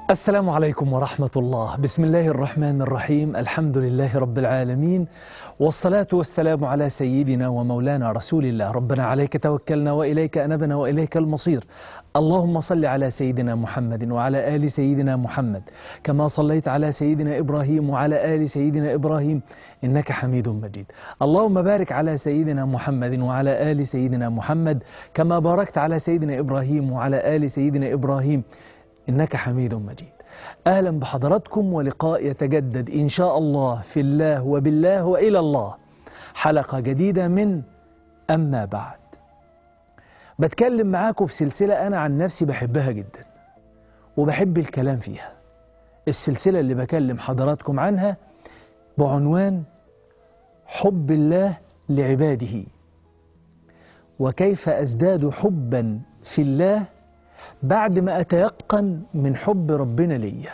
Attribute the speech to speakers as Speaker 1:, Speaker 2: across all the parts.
Speaker 1: السلام عليكم ورحمة الله بسم الله الرحمن الرحيم الحمد لله رب العالمين والصلاة والسلام على سيدنا ومولانا رسول الله ربنا عليك توكلنا وإليك أنبنا وإليك المصير اللهم صل على سيدنا محمد وعلى آل سيدنا محمد كما صليت على سيدنا إبراهيم وعلى آل سيدنا إبراهيم إنك حميد مجيد اللهم بارك على سيدنا محمد وعلى آل سيدنا محمد كما باركت على سيدنا إبراهيم وعلى آل سيدنا إبراهيم إنك حميد مجيد أهلا بحضراتكم ولقاء يتجدد إن شاء الله في الله وبالله وإلى الله حلقة جديدة من أما بعد بتكلم معاكم في سلسلة أنا عن نفسي بحبها جدا وبحب الكلام فيها السلسلة اللي بكلم حضراتكم عنها بعنوان حب الله لعباده وكيف أزداد حبا في الله بعد ما أتيقن من حب ربنا ليا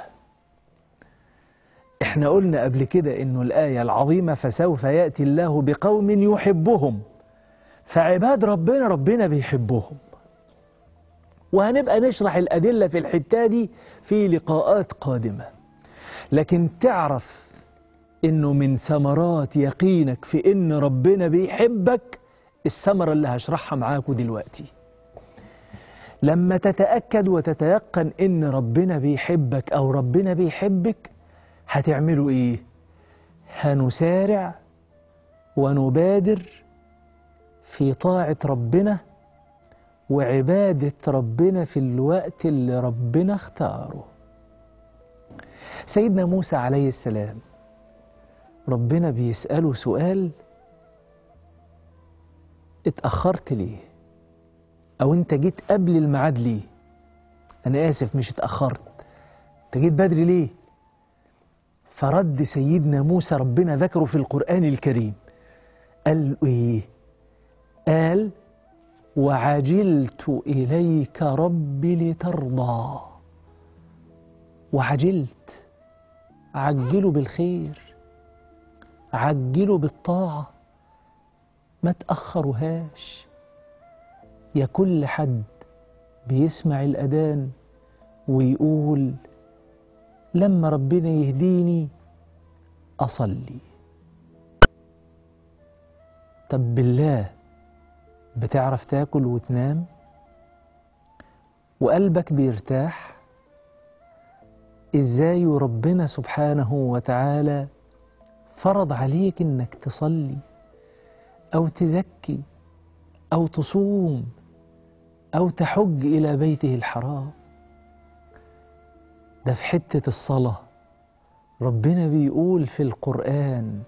Speaker 1: احنا قلنا قبل كده انه الآية العظيمة فسوف يأتي الله بقوم يحبهم فعباد ربنا ربنا بيحبهم وهنبقى نشرح الأدلة في الحتة دي في لقاءات قادمة لكن تعرف انه من ثمرات يقينك في ان ربنا بيحبك الثمرة اللي هشرحها معاكم دلوقتي لما تتأكد وتتيقن إن ربنا بيحبك أو ربنا بيحبك هتعملوا إيه؟ هنسارع ونبادر في طاعة ربنا وعبادة ربنا في الوقت اللي ربنا اختاره سيدنا موسى عليه السلام ربنا بيسأله سؤال اتأخرت ليه؟ أو أنت جيت قبل الميعاد ليه؟ أنا آسف مش اتأخرت أنت جيت بدري ليه؟ فرد سيدنا موسى ربنا ذكره في القرآن الكريم قال إيه؟ قال وعجلت إليك ربي لترضى وعجلت عجلوا بالخير عجلوا بالطاعة ما تأخرهاش يا كل حد بيسمع الأذان ويقول لما ربنا يهديني أصلي طب بالله بتعرف تاكل وتنام وقلبك بيرتاح ازاي وربنا سبحانه وتعالى فرض عليك انك تصلي او تزكي او تصوم أو تحج إلى بيته الحرام ده في حتة الصلاة ربنا بيقول في القرآن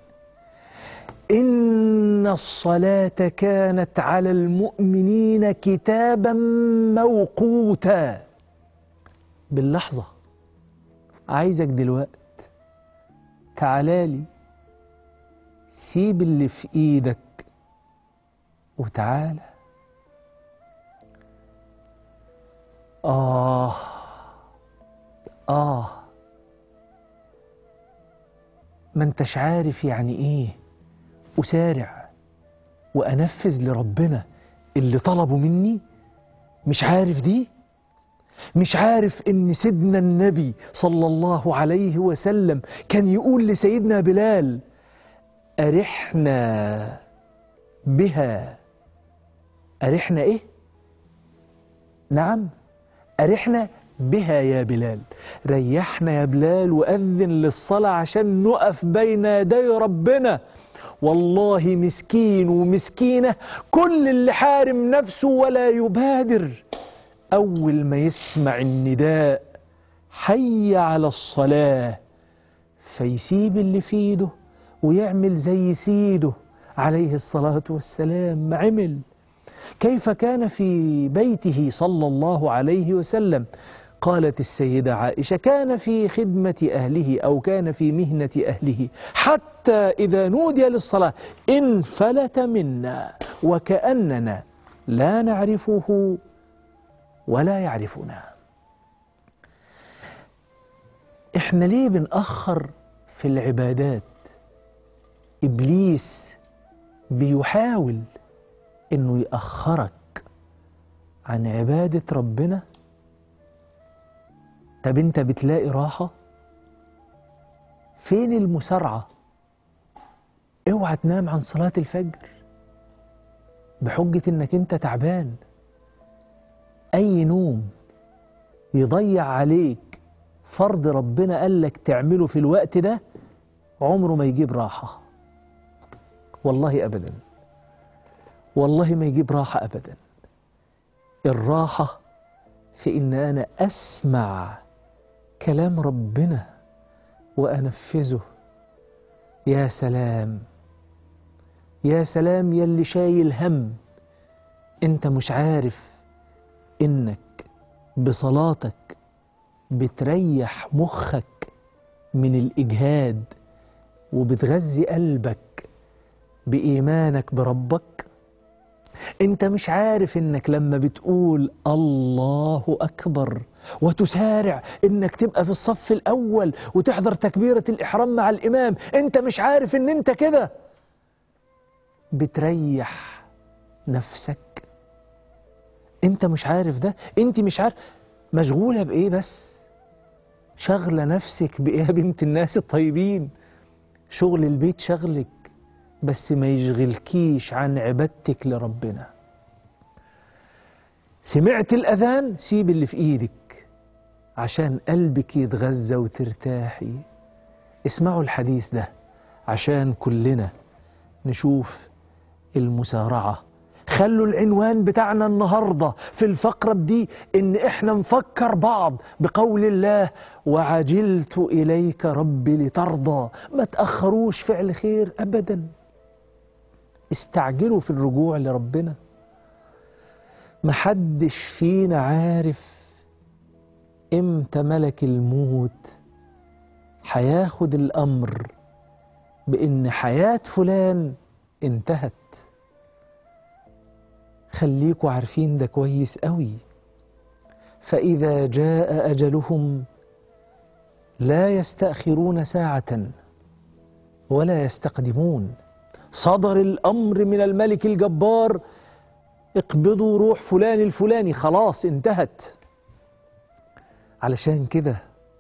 Speaker 1: إن الصلاة كانت على المؤمنين كتابا موقوتا باللحظة عايزك دلوقت تعالالي سيب اللي في إيدك وتعالى آه آه ما انتش عارف يعني إيه أسارع وأنفذ لربنا اللي طلبه مني مش عارف دي مش عارف إن سيدنا النبي صلى الله عليه وسلم كان يقول لسيدنا بلال أرحنا بها أرحنا إيه؟ نعم أرحنا بها يا بلال ريحنا يا بلال وأذن للصلاة عشان نقف بين يدي ربنا والله مسكين ومسكينة كل اللي حارم نفسه ولا يبادر أول ما يسمع النداء حي على الصلاة فيسيب اللي في ايده ويعمل زي سيده عليه الصلاة والسلام ما عمل كيف كان في بيته صلى الله عليه وسلم قالت السيدة عائشة كان في خدمة أهله أو كان في مهنة أهله حتى إذا نودي للصلاة انفلت منا وكأننا لا نعرفه ولا يعرفنا احنا ليه بنأخر في العبادات إبليس بيحاول انه يأخرك عن عبادة ربنا طب انت بتلاقي راحة فين المسارعة اوعى تنام عن صلاة الفجر بحجة انك انت تعبان اي نوم يضيع عليك فرض ربنا قالك تعمله في الوقت ده عمره ما يجيب راحة والله ابدا والله ما يجيب راحة ابدا الراحة في ان انا اسمع كلام ربنا وانفذه يا سلام يا سلام يلي شايل هم انت مش عارف انك بصلاتك بتريح مخك من الاجهاد وبتغذي قلبك بايمانك بربك انت مش عارف انك لما بتقول الله اكبر وتسارع انك تبقى في الصف الاول وتحضر تكبيرة الاحرام مع الامام انت مش عارف ان انت كده بتريح نفسك انت مش عارف ده انت مش عارف مشغولة بايه بس شغلة نفسك بايه يا بنت الناس الطيبين شغل البيت شغلك بس ما يشغلكيش عن عبادتك لربنا سمعت الأذان سيب اللي في إيدك عشان قلبك يتغذى وترتاحي اسمعوا الحديث ده عشان كلنا نشوف المسارعة خلوا العنوان بتاعنا النهاردة في الفقرة دي ان احنا نفكر بعض بقول الله وعجلت اليك ربي لترضى ما تأخروش فعل خير ابدا استعجلوا في الرجوع لربنا محدش فينا عارف امتى ملك الموت هياخد الامر بان حياة فلان انتهت خليكوا عارفين ده كويس قوي فإذا جاء أجلهم لا يستأخرون ساعة ولا يستقدمون صدر الأمر من الملك الجبار اقبضوا روح فلان الفلاني خلاص انتهت علشان كده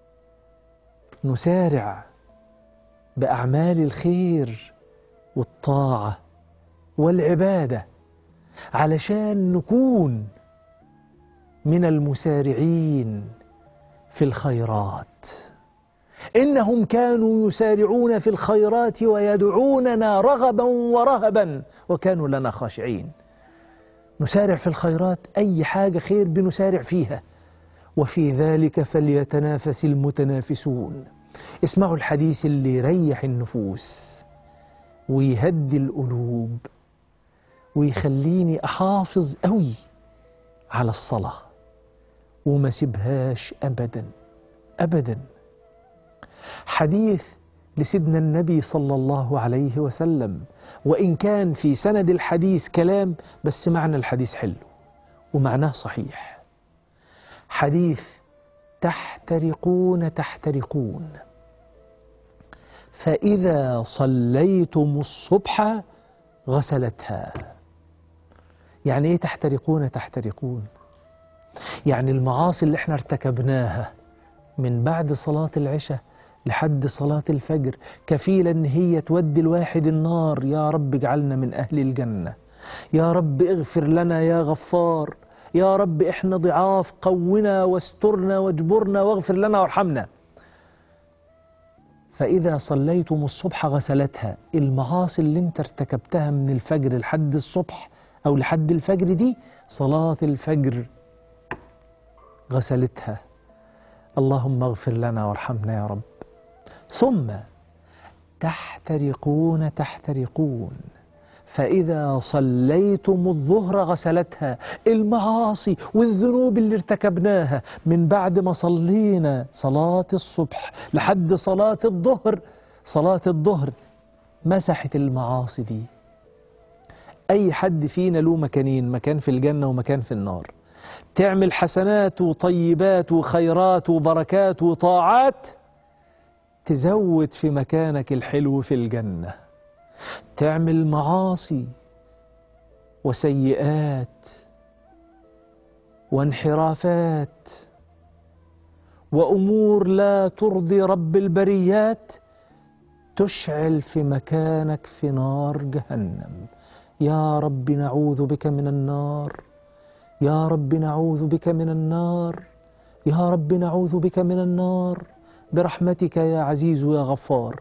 Speaker 1: نسارع بأعمال الخير والطاعة والعبادة علشان نكون من المسارعين في الخيرات إنهم كانوا يسارعون في الخيرات ويدعوننا رغبا ورهبا وكانوا لنا خاشعين نسارع في الخيرات أي حاجة خير بنسارع فيها وفي ذلك فليتنافس المتنافسون اسمعوا الحديث اللي يريح النفوس ويهدي القلوب ويخليني أحافظ قوي على الصلاة وما سيبهاش أبدا أبدا حديث لسيدنا النبي صلى الله عليه وسلم وإن كان في سند الحديث كلام بس معنى الحديث حلو ومعناه صحيح حديث تحترقون تحترقون فإذا صليتم الصبح غسلتها يعني ايه تحترقون تحترقون يعني المعاصي اللي احنا ارتكبناها من بعد صلاة العشاء لحد صلاة الفجر كفيلة ان هي تودي الواحد النار يا رب اجعلنا من اهل الجنة يا رب اغفر لنا يا غفار يا رب احنا ضعاف قونا واسترنا واجبرنا واغفر لنا وارحمنا فإذا صليتم الصبح غسلتها المعاصي اللي انت ارتكبتها من الفجر لحد الصبح أو لحد الفجر دي صلاة الفجر غسلتها اللهم اغفر لنا وارحمنا يا رب ثم تحترقون تحترقون فإذا صليتم الظهر غسلتها المعاصي والذنوب اللي ارتكبناها من بعد ما صلينا صلاة الصبح لحد صلاة الظهر صلاة الظهر مسحت المعاصي دي أي حد فينا له مكانين مكان في الجنة ومكان في النار تعمل حسنات وطيبات وخيرات وبركات وطاعات تزود في مكانك الحلو في الجنة تعمل معاصي وسيئات وانحرافات وأمور لا ترضي رب البريات تشعل في مكانك في نار جهنم يا رب نعوذ بك من النار يا رب نعوذ بك من النار يا رب نعوذ بك من النار برحمتك يا عزيز يا غفار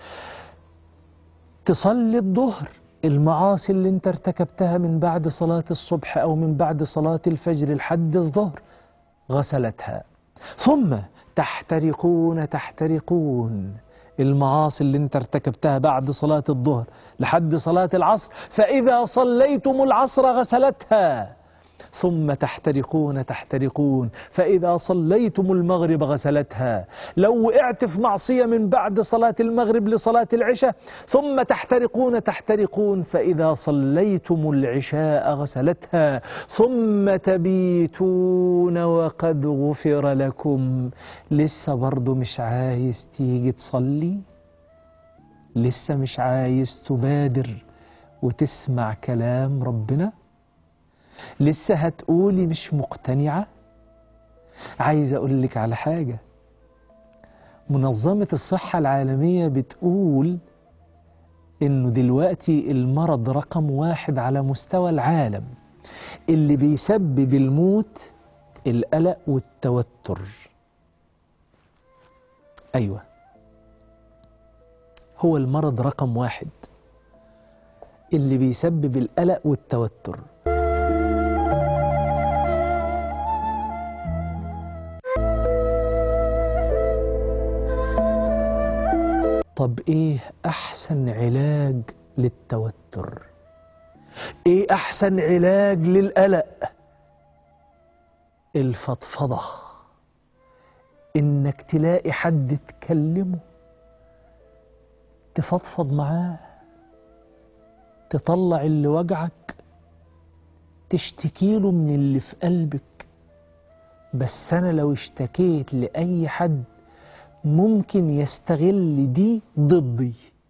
Speaker 1: تصلي الظهر المعاصي اللي انت ارتكبتها من بعد صلاة الصبح أو من بعد صلاة الفجر لحد الظهر غسلتها ثم تحترقون تحترقون المعاصي اللي انت ارتكبتها بعد صلاة الظهر لحد صلاة العصر فإذا صليتم العصر غسلتها ثم تحترقون تحترقون فإذا صليتم المغرب غسلتها لو وقعت في معصية من بعد صلاة المغرب لصلاة العشاء ثم تحترقون تحترقون فإذا صليتم العشاء غسلتها ثم تبيتون وقد غفر لكم لسه برضه مش عايز تيجي تصلي لسه مش عايز تبادر وتسمع كلام ربنا لسه هتقولي مش مقتنعة عايز أقول لك على حاجة منظمة الصحة العالمية بتقول إنه دلوقتي المرض رقم واحد على مستوى العالم اللي بيسبب الموت القلق والتوتر أيوة هو المرض رقم واحد اللي بيسبب القلق والتوتر طب ايه احسن علاج للتوتر ايه احسن علاج للقلق الفضفضه انك تلاقي حد تكلمه تفضفض معاه تطلع اللي وجعك تشتكيله من اللي في قلبك بس انا لو اشتكيت لاي حد ممكن يستغل دي ضدي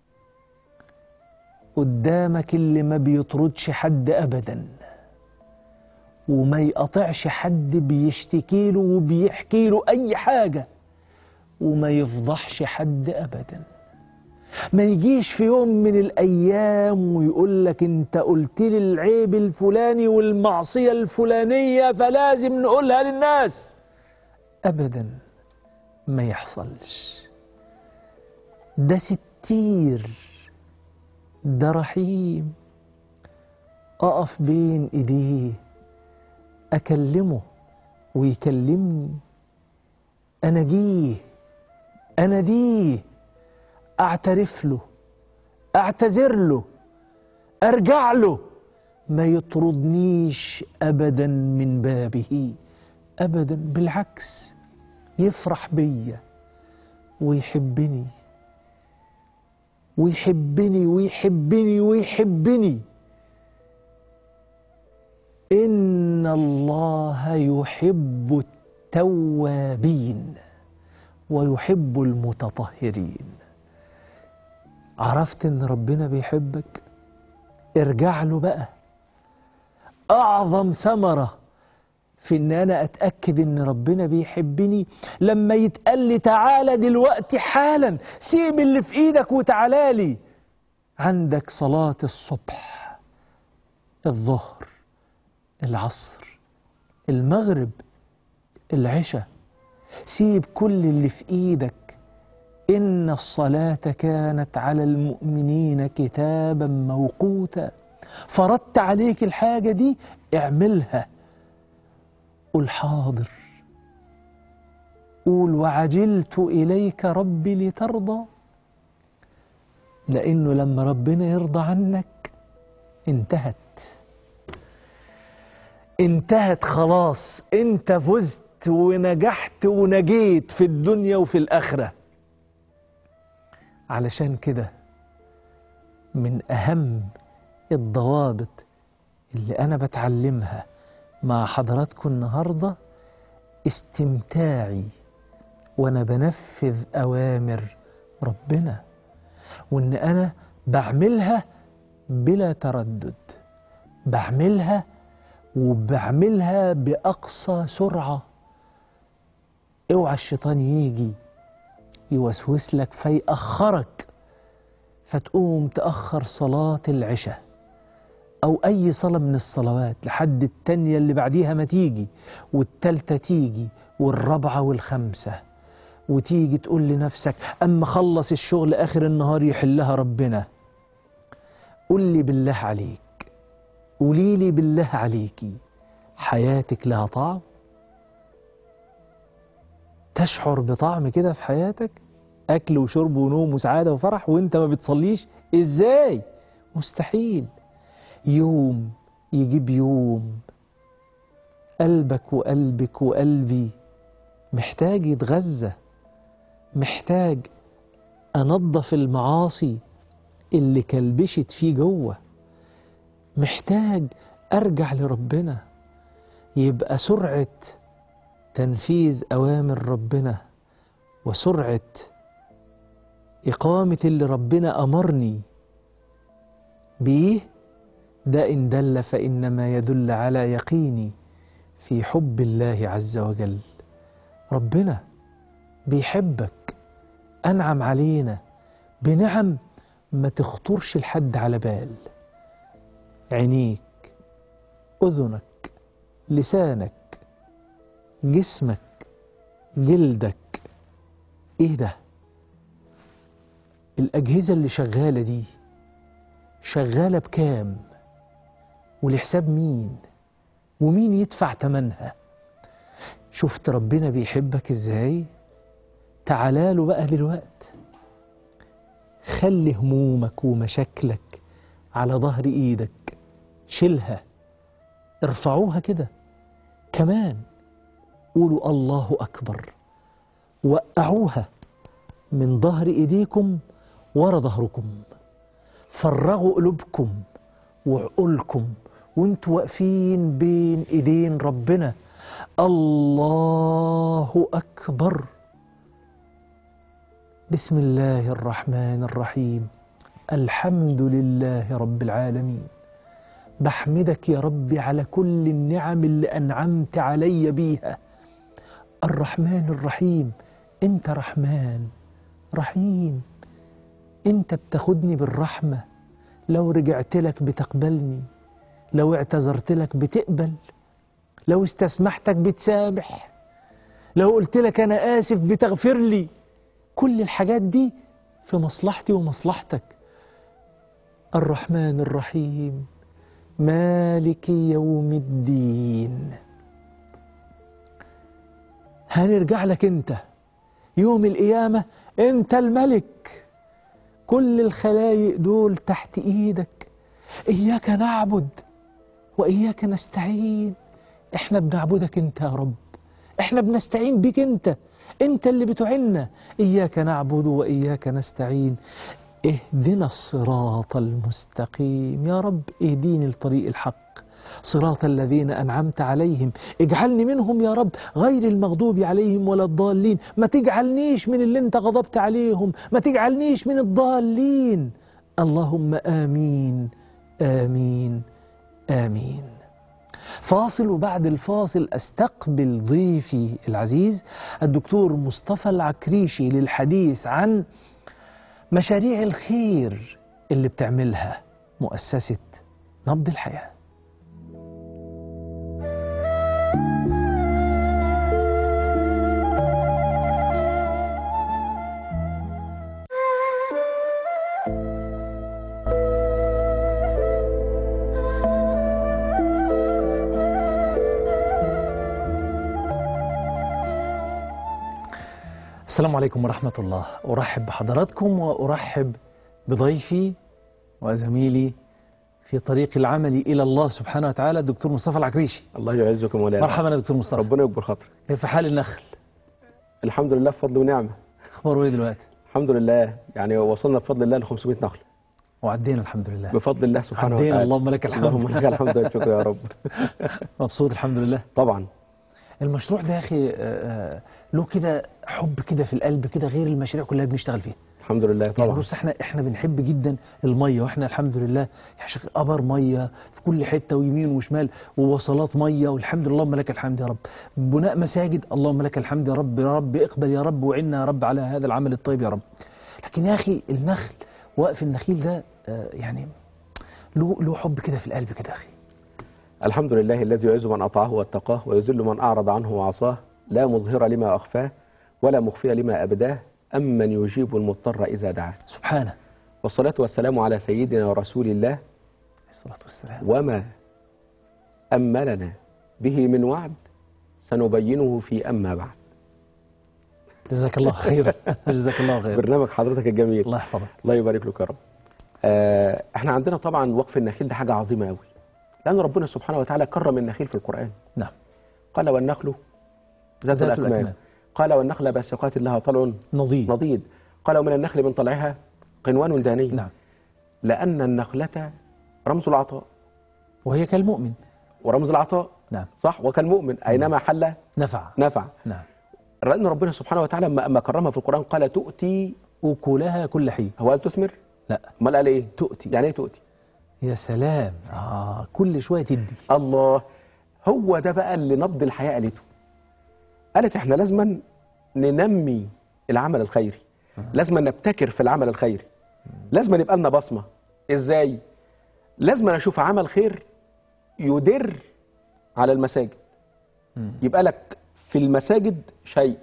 Speaker 1: قدامك اللي ما بيطردش حد ابدا وما يقطعش حد بيشتكي له وبيحكي له اي حاجه وما يفضحش حد ابدا ما يجيش في يوم من الايام ويقول لك انت قلت لي العيب الفلاني والمعصيه الفلانيه فلازم نقولها للناس ابدا ما يحصلش ده ستير ده رحيم اقف بين ايديه اكلمه ويكلمني اناجيه اناديه اعترف له اعتذر له ارجع له ما يطردنيش ابدا من بابه ابدا بالعكس يفرح بيا ويحبني ويحبني ويحبني ويحبني إن الله يحب التوابين ويحب المتطهرين عرفت إن ربنا بيحبك ارجع له بقى أعظم ثمرة في ان انا اتاكد ان ربنا بيحبني لما يتقال لي تعالى دلوقتي حالا سيب اللي في ايدك وتعالى لي عندك صلاه الصبح الظهر العصر المغرب العشاء سيب كل اللي في ايدك ان الصلاه كانت على المؤمنين كتابا موقوتا فرضت عليك الحاجه دي اعملها قل حاضر قول وعجلت إليك ربي لترضى لأنه لما ربنا يرضى عنك انتهت انتهت خلاص انت فزت ونجحت ونجيت في الدنيا وفي الآخرة علشان كده من أهم الضوابط اللي أنا بتعلمها مع حضراتكم النهاردة استمتاعي وأنا بنفذ أوامر ربنا وإن أنا بعملها بلا تردد بعملها وبعملها بأقصى سرعة اوعى الشيطان يجي يوسوس لك فيأخرك فتقوم تأخر صلاة العشاء أو أي صلاة من الصلوات لحد التانية اللي بعديها ما تيجي والتالتة تيجي والرابعة والخمسة وتيجي تقول لنفسك أما خلص الشغل آخر النهار يحلها ربنا قول لي بالله عليك قولي لي بالله عليكي حياتك لها طعم تشعر بطعم كده في حياتك أكل وشرب ونوم وسعادة وفرح وانت ما بتصليش ازاي مستحيل يوم يجيب يوم قلبك وقلبك وقلبي محتاج يتغذى محتاج أنظف المعاصي اللي كلبشت فيه جوه محتاج أرجع لربنا يبقى سرعة تنفيذ أوامر ربنا وسرعة إقامة اللي ربنا أمرني بيه ده إن دل فإنما يدل على يقيني في حب الله عز وجل ربنا بيحبك أنعم علينا بنعم ما تخطرش لحد على بال عينيك أذنك لسانك جسمك جلدك ايه ده الأجهزة اللي شغالة دي شغالة بكام ولحساب مين ومين يدفع تمنها شفت ربنا بيحبك ازاي تعالاله بقى دلوقت خلي همومك ومشاكلك على ظهر ايدك شيلها ارفعوها كده كمان قولوا الله أكبر وقعوها من ظهر إيديكم ورا ظهركم فرغوا قلوبكم وعقولكم وانتوا واقفين بين ايدين ربنا الله اكبر بسم الله الرحمن الرحيم الحمد لله رب العالمين بحمدك يا ربي على كل النعم اللي انعمت علي بيها الرحمن الرحيم انت رحمن رحيم انت بتاخدني بالرحمة لو رجعت لك بتقبلني لو اعتذرت لك بتقبل لو استسمحتك بتسامح لو قلت لك انا اسف بتغفر لي كل الحاجات دي في مصلحتي ومصلحتك الرحمن الرحيم مالك يوم الدين هنرجع لك انت يوم القيامة انت الملك كل الخلايق دول تحت ايدك اياك نعبد واياك نستعين احنا بنعبدك انت يا رب احنا بنستعين بك انت انت اللي بتعنا اياك نعبد واياك نستعين اهدنا الصراط المستقيم يا رب اهديني لطريق الحق صراط الذين أنعمت عليهم اجعلني منهم يا رب غير المغضوب عليهم ولا الضالين ما تجعلنيش من اللي انت غضبت عليهم ما تجعلنيش من الضالين اللهم آمين آمين آمين فاصل وبعد الفاصل استقبل ضيفي العزيز الدكتور مصطفى العكريشي للحديث عن مشاريع الخير اللي بتعملها مؤسسة نبض الحياه السلام عليكم ورحمة الله أرحب بحضراتكم وأرحب بضيفي وزميلي في طريق العمل إلى الله سبحانه وتعالى الدكتور مصطفى العكريشي
Speaker 2: الله يعزكم ولا
Speaker 1: مرحبا يا دكتور مصطفى
Speaker 2: ربنا يكبر خاطرك
Speaker 1: كيف حال النخل
Speaker 2: الحمد لله بفضل ونعمه
Speaker 1: اخباره ايه دلوقتي
Speaker 2: الحمد لله يعني وصلنا بفضل الله ل 500 نخله
Speaker 1: وعدينا الحمد لله
Speaker 2: بفضل الله سبحانه
Speaker 1: عدينا
Speaker 2: وتعالى
Speaker 1: اللهم لك الحمد
Speaker 2: اللهم لك الحمد والشكر يا رب
Speaker 1: مبسوط الحمد لله
Speaker 2: طبعا
Speaker 1: المشروع ده يا اخي آه، آه، له كده حب كده في القلب كده غير المشاريع كلها بنشتغل فيها
Speaker 2: الحمد لله
Speaker 1: يعني
Speaker 2: طبعا
Speaker 1: بص احنا احنا بنحب جدا الميه واحنا الحمد لله يا شيخ ابر ميه في كل حته ويمين وشمال ووصلات ميه والحمد لله اللهم لك الحمد يا رب بناء مساجد اللهم لك الحمد يا رب يا رب اقبل يا رب وعنا يا رب على هذا العمل الطيب يا رب لكن يا اخي النخل وقف النخيل ده آه، يعني له له حب كده في القلب كده يا اخي
Speaker 2: الحمد لله الذي يعز من أطاعه واتقاه ويذل من أعرض عنه وعصاه لا مظهر لما أخفاه ولا مخفي لما أبداه أمن يجيب المضطر إذا دعاه
Speaker 1: سبحانه
Speaker 2: والصلاة والسلام على سيدنا ورسول الله
Speaker 1: الصلاه والسلام
Speaker 2: وما أملنا به من وعد سنبينه في أما بعد
Speaker 1: جزاك الله خيرا جزاك الله خيرا
Speaker 2: برنامج حضرتك الجميل
Speaker 1: الله يحفظك
Speaker 2: الله يبارك لك يا رب آه احنا عندنا طبعا وقف النخيل ده حاجة عظيمة قوي لأن ربنا سبحانه وتعالى كرم النخيل في القرآن
Speaker 1: نعم
Speaker 2: قال والنخل ذات
Speaker 1: ذات
Speaker 2: الأكمام
Speaker 1: الأكمام.
Speaker 2: قال والنخل باسقات لها طلع
Speaker 1: نظير
Speaker 2: نضيد قال ومن النخل من طلعها قنوان داني
Speaker 1: نعم
Speaker 2: لأن النخلة رمز العطاء
Speaker 1: وهي كالمؤمن
Speaker 2: ورمز العطاء
Speaker 1: نعم
Speaker 2: صح وكالمؤمن أينما حل
Speaker 1: نفع
Speaker 2: نفع
Speaker 1: نعم
Speaker 2: لأن ربنا سبحانه وتعالى لما أما كرمها في القرآن قال تؤتي
Speaker 1: أكلها كل حين
Speaker 2: هو قال تثمر
Speaker 1: لا
Speaker 2: امال قال ايه
Speaker 1: تؤتي
Speaker 2: يعني ايه تؤتي
Speaker 1: يا سلام آه كل شوية تدي
Speaker 2: الله هو ده بقى اللي نبض الحياة قالته قالت احنا لازما ننمي العمل الخيري لازم نبتكر في العمل الخيري لازم يبقى لنا بصمة ازاي لازم اشوف عمل خير يدر على المساجد
Speaker 1: مم.
Speaker 2: يبقى لك في المساجد شيء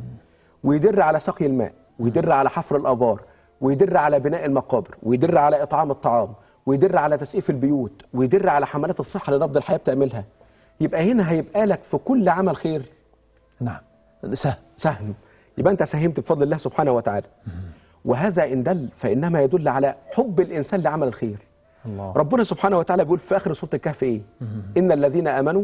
Speaker 2: ويدر على سقي الماء ويدر على حفر الآبار ويدر على بناء المقابر ويدر على إطعام الطعام ويدر على تسقيف البيوت ويدر على حملات الصحة اللي نبض الحياة بتعملها يبقى هنا هيبقى لك في كل عمل خير
Speaker 1: نعم سهل
Speaker 2: سهم يبقى أنت ساهمت بفضل الله سبحانه وتعالى وهذا إن دل فإنما يدل على حب الإنسان لعمل الخير
Speaker 1: الله
Speaker 2: ربنا سبحانه وتعالى بيقول في آخر سورة الكهف إيه
Speaker 1: مم.
Speaker 2: إن الذين آمنوا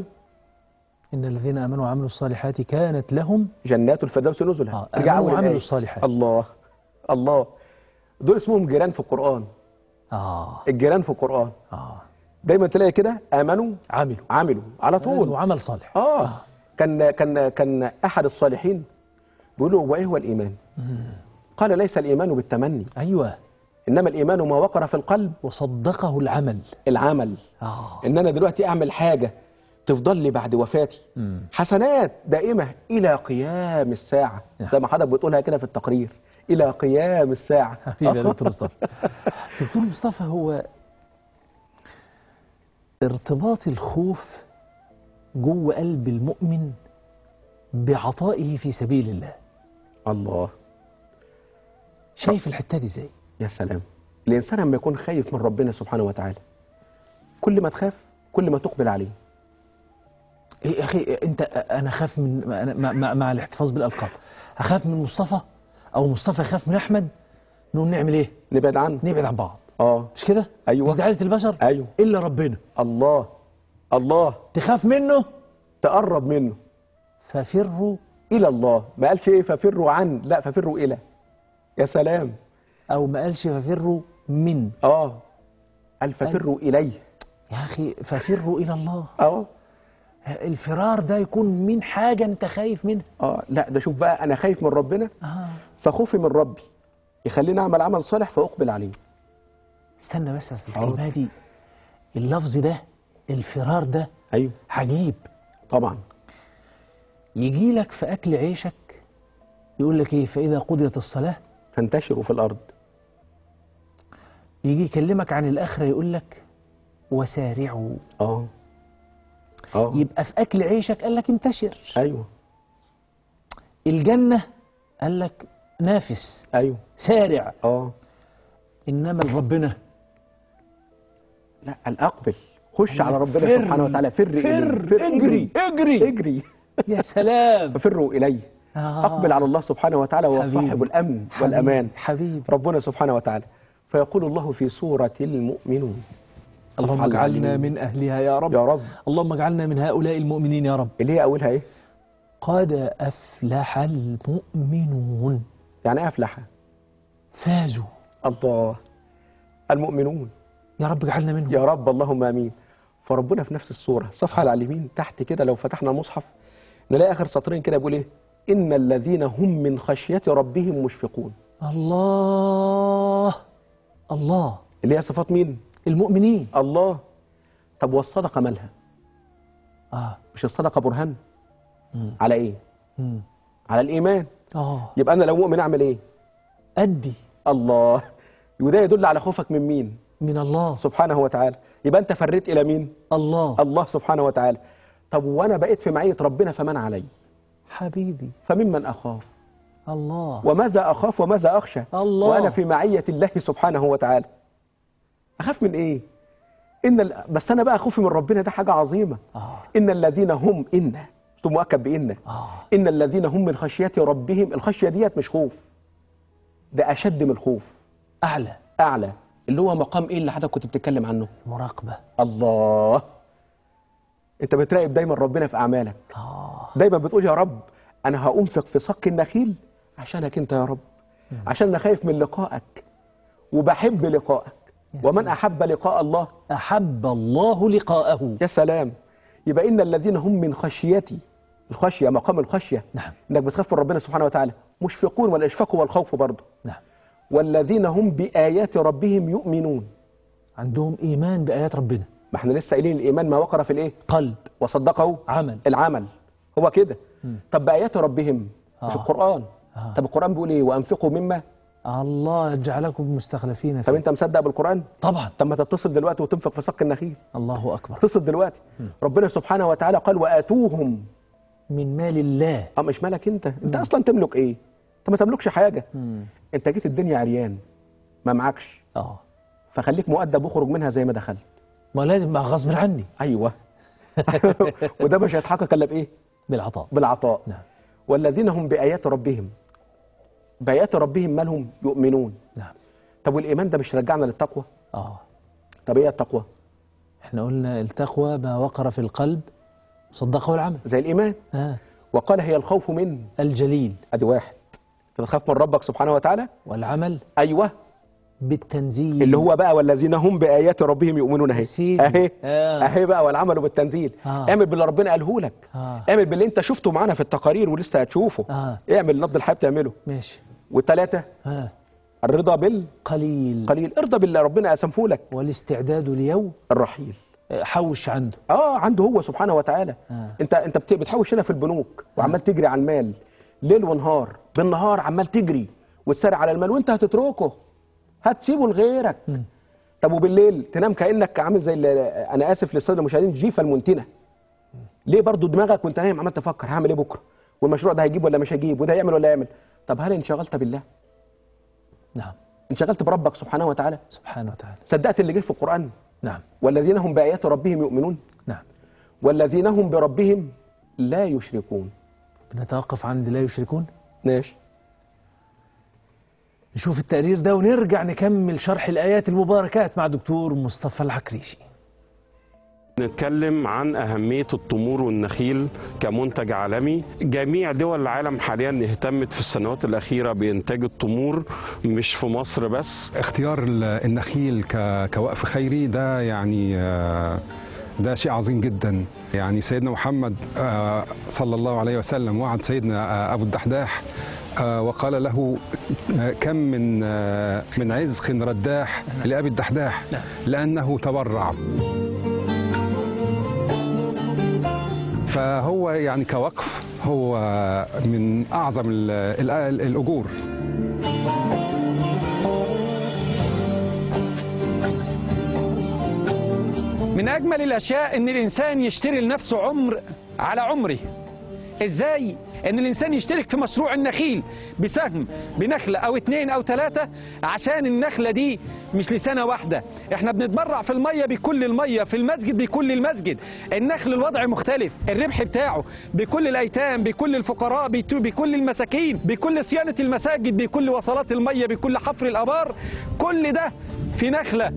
Speaker 1: إن الذين آمنوا وعملوا الصالحات كانت لهم
Speaker 2: جنات الفردوس نزلا
Speaker 1: آه
Speaker 2: ارجع
Speaker 1: آمنوا
Speaker 2: أول
Speaker 1: وعملوا
Speaker 2: الآية.
Speaker 1: الصالحات
Speaker 2: الله الله دول اسمهم جيران في القرآن
Speaker 1: آه
Speaker 2: الجيران في القرآن
Speaker 1: آه
Speaker 2: دايما تلاقي كده آمنوا
Speaker 1: عملوا
Speaker 2: عملوا على طول
Speaker 1: وعمل صالح
Speaker 2: اه كان كان كان أحد الصالحين بيقول له وإيه هو الإيمان؟
Speaker 1: مم.
Speaker 2: قال ليس الإيمان بالتمني
Speaker 1: أيوة
Speaker 2: إنما الإيمان ما وقر في القلب
Speaker 1: وصدقه العمل
Speaker 2: العمل
Speaker 1: آه
Speaker 2: إن أنا دلوقتي أعمل حاجة تفضل لي بعد وفاتي
Speaker 1: مم.
Speaker 2: حسنات دائمة إلى قيام الساعة
Speaker 1: نعم.
Speaker 2: زي ما حضرتك بتقولها كده في التقرير إلى قيام الساعة
Speaker 1: حبيبي يا دكتور مصطفى دكتور مصطفى هو ارتباط الخوف جوه قلب المؤمن بعطائه في سبيل الله
Speaker 2: الله
Speaker 1: شايف الحته دي ازاي
Speaker 2: يا سلام الإنسان لما يكون خايف من ربنا سبحانه وتعالى كل ما تخاف كل ما تقبل عليه
Speaker 1: إيه يا اخي انت انا خاف من أنا- مع, مع, مع الاحتفاظ بالالقاب اخاف من مصطفى او مصطفى يخاف من احمد نقوم نعمل ايه
Speaker 2: نبعد عنه
Speaker 1: نبعد عن بعض
Speaker 2: اه
Speaker 1: مش كده
Speaker 2: أيوة.
Speaker 1: مش دي عاده البشر
Speaker 2: أيوه
Speaker 1: الا ربنا
Speaker 2: الله الله
Speaker 1: تخاف منه
Speaker 2: تقرب منه
Speaker 1: ففروا
Speaker 2: إلى الله ما قالش إيه ففروا عن لا ففروا إلى يا سلام
Speaker 1: او ما قالش ففروا من
Speaker 2: اه قال ففروا إليه
Speaker 1: يا اخي ففروا الى الله
Speaker 2: اه
Speaker 1: الفرار ده يكون من حاجه انت خايف منها
Speaker 2: اه لا ده شوف بقى أنا خايف من ربنا
Speaker 1: اه
Speaker 2: فخوفي من ربي يخليني أعمل عمل صالح فأقبل عليه
Speaker 1: استنى بس اصل
Speaker 2: حاضر.
Speaker 1: الكلمه دي اللفظ ده الفرار ده
Speaker 2: أيوه
Speaker 1: عجيب
Speaker 2: طبعا
Speaker 1: يجي لك في اكل عيشك يقول لك ايه فاذا قضيت الصلاه
Speaker 2: فانتشروا في الأرض
Speaker 1: يجي يكلمك عن الاخره يقول لك وسارعوا
Speaker 2: اه اه
Speaker 1: يبقى في اكل عيشك قال لك انتشر
Speaker 2: أيوه
Speaker 1: الجنه قال لك نافس
Speaker 2: أيوه
Speaker 1: سارع
Speaker 2: اه
Speaker 1: انما ربنا
Speaker 2: لا الأقبل خش على ربنا
Speaker 1: فر،
Speaker 2: سبحانه وتعالى فر إليه.
Speaker 1: فر اجري اجري
Speaker 2: اجري
Speaker 1: يا سلام
Speaker 2: ففروا إليه
Speaker 1: آه.
Speaker 2: أقبل على الله سبحانه وتعالى وهو
Speaker 1: حبيبي.
Speaker 2: صاحب الأمن
Speaker 1: حبيبي.
Speaker 2: والأمان
Speaker 1: حبيبي
Speaker 2: ربنا سبحانه وتعالى فيقول الله في سورة المؤمنون
Speaker 1: اللهم
Speaker 2: صفحة
Speaker 1: اجعلنا
Speaker 2: العليم.
Speaker 1: من اهلها يا رب
Speaker 2: يا رب
Speaker 1: اللهم اجعلنا من هؤلاء المؤمنين يا رب
Speaker 2: اللي هي أولها إيه؟
Speaker 1: قد افلح المؤمنون
Speaker 2: يعني إيه أفلح
Speaker 1: فازوا
Speaker 2: الله المؤمنون
Speaker 1: يا رب اجعلنا منهم
Speaker 2: يا رب اللهم آمين فربنا في نفس السورة الصفحة اللي على اليمين تحت كده لو فتحنا المصحف نلاقي آخر سطرين كده بيقول إيه إن الذين هم من خشية ربهم مشفقون
Speaker 1: الله الله
Speaker 2: اللي هي صفات مين
Speaker 1: المؤمنين
Speaker 2: الله طب والصدقه مالها
Speaker 1: اه
Speaker 2: مش الصدقه برهان
Speaker 1: مم.
Speaker 2: على ايه
Speaker 1: مم.
Speaker 2: على الايمان
Speaker 1: اه
Speaker 2: يبقى انا لو مؤمن اعمل ايه
Speaker 1: ادي
Speaker 2: الله وده يدل على خوفك من مين
Speaker 1: من الله
Speaker 2: سبحانه وتعالى يبقى انت فريت الى مين
Speaker 1: الله
Speaker 2: الله سبحانه وتعالى طب وانا بقيت في معيه ربنا فمن علي
Speaker 1: حبيبي
Speaker 2: فممن اخاف
Speaker 1: الله
Speaker 2: وماذا اخاف وماذا اخشى
Speaker 1: الله
Speaker 2: وانا في معيه الله سبحانه وتعالى اخاف من ايه ان ال... بس انا بقى خوفي من ربنا ده حاجه عظيمه
Speaker 1: اه
Speaker 2: ان الذين هم ان ثم مؤكد بان
Speaker 1: اه
Speaker 2: ان الذين هم من خشيه ربهم الخشيه ديت مش خوف ده اشد من الخوف
Speaker 1: اعلى
Speaker 2: اعلى اللي هو مقام ايه اللي حضرتك كنت بتتكلم عنه
Speaker 1: مراقبه
Speaker 2: الله انت بتراقب دايما ربنا في اعمالك
Speaker 1: اه
Speaker 2: دايما بتقول يا رب انا هانفق في صك النخيل عشانك انت يا رب عشان انا خايف من لقائك وبحب لقائك
Speaker 1: يا
Speaker 2: ومن
Speaker 1: سلام.
Speaker 2: احب لقاء الله
Speaker 1: احب الله لقاءه
Speaker 2: يا سلام يبقى ان الذين هم من خشيتي الخشيه مقام الخشيه
Speaker 1: نعم
Speaker 2: انك بتخاف من ربنا سبحانه وتعالى مشفقون والاشفاق والخوف برضه
Speaker 1: نعم
Speaker 2: والذين هم بايات ربهم يؤمنون
Speaker 1: عندهم ايمان بايات ربنا
Speaker 2: ما احنا لسه قايلين الايمان ما وقر في الايه
Speaker 1: قلب
Speaker 2: وصدقه
Speaker 1: عمل
Speaker 2: العمل هو كده
Speaker 1: مم.
Speaker 2: طب بايات ربهم مش
Speaker 1: آه.
Speaker 2: القران
Speaker 1: آه.
Speaker 2: طب القران بيقول ايه وانفقوا مما
Speaker 1: الله جعلكم مستخلفين
Speaker 2: طب
Speaker 1: فيه
Speaker 2: انت مصدق بالقران
Speaker 1: طبعا
Speaker 2: طب ما تتصل دلوقتي وتنفق في صك النخيل
Speaker 1: الله اكبر
Speaker 2: اتصل دلوقتي ربنا سبحانه وتعالى قال واتوهم
Speaker 1: من مال الله
Speaker 2: اه مش مالك انت انت اصلا تملك ايه انت ما تملكش حاجه
Speaker 1: مم.
Speaker 2: انت جيت الدنيا عريان ما معكش
Speaker 1: اه
Speaker 2: فخليك مؤدب واخرج منها زي ما دخلت
Speaker 1: ما لازم بقى غصب عني
Speaker 2: ايوه وده مش هيتحقق الا بايه
Speaker 1: بالعطاء
Speaker 2: بالعطاء
Speaker 1: نعم
Speaker 2: والذين هم بايات ربهم بايات ربهم مالهم يؤمنون
Speaker 1: نعم
Speaker 2: طب والايمان ده مش رجعنا للتقوى
Speaker 1: اه
Speaker 2: طب ايه التقوى
Speaker 1: احنا قلنا التقوى ما وقر في القلب صدقه العمل
Speaker 2: زي الايمان
Speaker 1: آه.
Speaker 2: وقال هي الخوف من
Speaker 1: الجليل
Speaker 2: ادي واحد انت بتخاف من ربك سبحانه وتعالى
Speaker 1: والعمل
Speaker 2: ايوه
Speaker 1: بالتنزيل
Speaker 2: اللي هو بقى والذين هم بايات ربهم يؤمنون اهي
Speaker 1: يا سيدي.
Speaker 2: اهي
Speaker 1: آه.
Speaker 2: اهي بقى والعمل بالتنزيل
Speaker 1: آه.
Speaker 2: اعمل باللي ربنا قاله لك
Speaker 1: اه
Speaker 2: اعمل باللي انت شفته معانا في التقارير ولسه هتشوفه
Speaker 1: اه
Speaker 2: اعمل نبض الحياه بتعمله
Speaker 1: ماشي
Speaker 2: والثلاثه
Speaker 1: اه
Speaker 2: الرضا بالقليل
Speaker 1: قليل
Speaker 2: ارضى باللي ربنا قسمه لك
Speaker 1: والاستعداد ليوم
Speaker 2: الرحيل
Speaker 1: آه، حوش عنده
Speaker 2: اه عنده هو سبحانه وتعالى
Speaker 1: آه.
Speaker 2: انت انت بت- بتحوش هنا في البنوك وعمال تجري على المال ليل ونهار بالنهار عمال تجري وتسارع على المال وانت هتتركه هتسيبه لغيرك
Speaker 1: مم.
Speaker 2: طب وبالليل تنام كانك عامل زي اللي انا اسف للساده المشاهدين جيفه المنتنه ليه برضو دماغك وانت نايم عمال تفكر هعمل ايه بكره والمشروع ده هيجيب ولا مش هيجيب وده هيعمل ولا يعمل طب هل انشغلت بالله
Speaker 1: نعم
Speaker 2: انشغلت بربك سبحانه وتعالى
Speaker 1: سبحانه وتعالى
Speaker 2: صدقت اللي جه في القران
Speaker 1: نعم
Speaker 2: والذين هم بايات ربهم يؤمنون
Speaker 1: نعم
Speaker 2: والذين هم بربهم لا يشركون
Speaker 1: بنتوقف عند لا يشركون
Speaker 2: ماشي
Speaker 1: نشوف التقرير ده ونرجع نكمل شرح الآيات المباركات مع دكتور مصطفى العكريشي
Speaker 3: نتكلم عن أهمية التمور والنخيل كمنتج عالمي جميع دول العالم حاليا اهتمت في السنوات الأخيرة بإنتاج التمور مش في مصر بس
Speaker 4: اختيار ال- النخيل ك- كوقف خيري ده يعني آه، ده شيء عظيم جدا يعني سيدنا محمد آه، صلى الله عليه وسلم وعد سيدنا آه، ابو الدحداح آه، وقال له آه، كم من آه، من عزق رداح لابي الدحداح
Speaker 1: نعم.
Speaker 4: لانه تبرع فهو يعني كوقف هو من اعظم ال- ال- الاجور
Speaker 5: من أجمل الأشياء إن الإنسان يشتري لنفسه عمر على عمره إزاي؟ إن الإنسان يشترك في مشروع النخيل بسهم بنخلة أو اتنين أو تلاتة عشان النخلة دي مش لسنة واحدة إحنا بنتبرع في المية بكل المية في المسجد بكل المسجد النخل الوضع مختلف الربح بتاعه بكل الأيتام بكل الفقراء بت- بكل المساكين بكل صيانة المساجد بكل وصلات المية بكل حفر الآبار كل ده في نخلة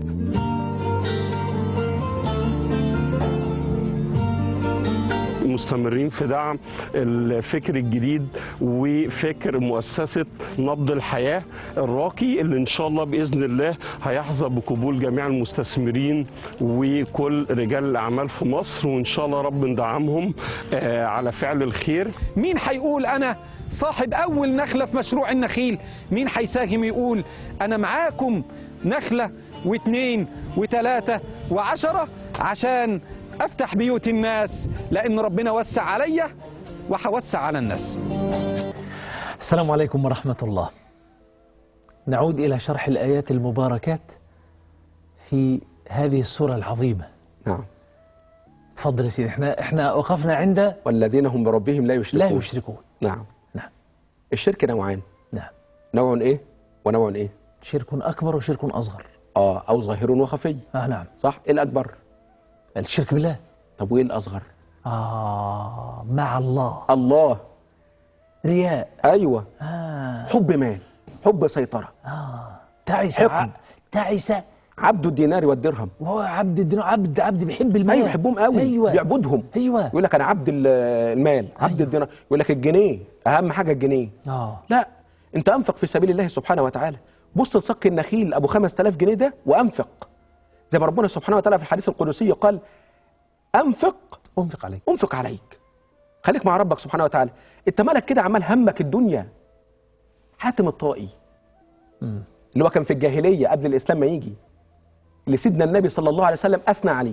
Speaker 3: مستمرين في دعم الفكر الجديد وفكر مؤسسة نبض الحياة الراقي اللي إن شاء الله بإذن الله هيحظى بقبول جميع المستثمرين وكل رجال الأعمال في مصر وإن شاء الله رب ندعمهم آه، على فعل الخير
Speaker 5: مين هيقول انا صاحب أول نخلة في مشروع النخيل مين هيساهم يقول أنا معاكم نخلة واثنين وثلاثة وعشرة عشان أفتح بيوت الناس لأن ربنا وسع عليا وهوسع على الناس
Speaker 1: السلام عليكم ورحمة الله نعود إلى شرح الآيات المباركات في هذه السورة العظيمة
Speaker 2: نعم
Speaker 1: تفضل يا سيدي احنا احنا وقفنا عند
Speaker 2: والذين هم بربهم لا يشركون
Speaker 1: لا يشركون
Speaker 2: نعم
Speaker 1: نعم
Speaker 2: الشرك نوعان
Speaker 1: نعم
Speaker 2: نوع ايه ونوع ايه
Speaker 1: شرك أكبر وشرك أصغر
Speaker 2: اه او ظاهر وخفي
Speaker 1: آه نعم
Speaker 2: صح ايه الاكبر
Speaker 1: الشرك بالله
Speaker 2: طب وايه الاصغر
Speaker 1: آه مع الله
Speaker 2: الله
Speaker 1: رياء
Speaker 2: ايوه
Speaker 1: آه
Speaker 2: حب مال حب سيطره
Speaker 1: آه تعس
Speaker 2: حقد.
Speaker 1: ع- تعس
Speaker 2: عبد الدينار والدرهم
Speaker 1: وهو عبد الدين عبد عبد بيحب المال
Speaker 2: ايوه بيحبهم قوي
Speaker 1: ايوه
Speaker 2: بيعبدهم
Speaker 1: ايوه
Speaker 2: يقول لك انا عبد ال- المال عبد
Speaker 1: أيوة.
Speaker 2: الدينار يقول لك الجنيه اهم حاجه الجنيه
Speaker 1: اه
Speaker 2: لا انت انفق في سبيل الله سبحانه وتعالى بص لصك النخيل ابو 5000 جنيه ده وانفق زي ما ربنا سبحانه وتعالى في الحديث القدسي قال انفق
Speaker 1: انفق عليك
Speaker 2: انفق عليك خليك مع ربك سبحانه وتعالى انت مالك كده عمال همك الدنيا حاتم الطائي
Speaker 1: مم.
Speaker 2: اللي هو كان في الجاهليه قبل الاسلام ما يجي اللي سيدنا النبي صلى الله عليه وسلم اثنى عليه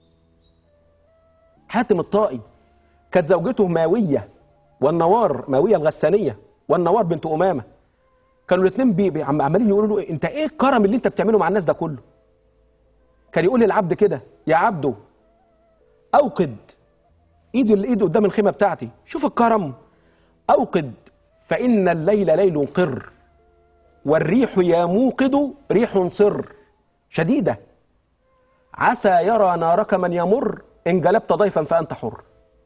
Speaker 2: حاتم الطائي كانت زوجته ماويه والنوار ماويه الغسانيه والنوار بنت امامه كانوا الاثنين بي بي عم- عمالين يقولوا له انت ايه الكرم اللي انت بتعمله مع الناس ده كله كان يقول للعبد كده يا عبده اوقد ايد الايد قدام الخيمه بتاعتي شوف الكرم اوقد فان الليل ليل قر والريح يا موقد ريح صر شديدة عسى يرى نارك من يمر إن جلبت ضيفا فأنت حر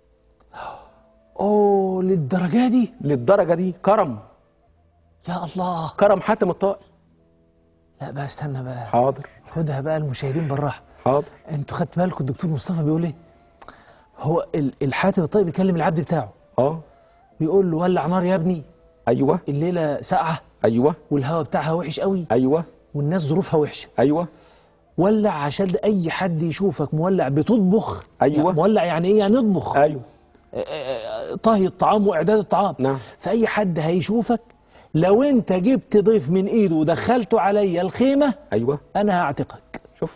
Speaker 1: اوه للدرجه دي
Speaker 2: للدرجة دي كرم
Speaker 1: يا الله
Speaker 2: كرم حاتم الطائي
Speaker 1: لا بقى استنى بقى
Speaker 2: حاضر
Speaker 1: خدها بقى المشاهدين بالراحه
Speaker 2: حاضر
Speaker 1: انتوا خدت بالكم الدكتور مصطفى بيقول ايه هو ال- الحاتم الطيب بيكلم العبد بتاعه
Speaker 2: اه
Speaker 1: بيقول له ولع نار يا ابني
Speaker 2: ايوه
Speaker 1: الليله ساقعه
Speaker 2: ايوه
Speaker 1: والهواء بتاعها وحش قوي
Speaker 2: ايوه
Speaker 1: والناس ظروفها وحشه
Speaker 2: ايوه
Speaker 1: ولع عشان اي حد يشوفك مولع بتطبخ
Speaker 2: أيوة.
Speaker 1: يعني مولع يعني ايه يعني يطبخ
Speaker 2: ايوه
Speaker 1: آه، آه، طهي الطعام واعداد الطعام
Speaker 2: نعم
Speaker 1: فاي حد هيشوفك لو انت جبت ضيف من ايده ودخلته عليا الخيمه
Speaker 2: ايوه
Speaker 1: انا هعتقك
Speaker 2: شفت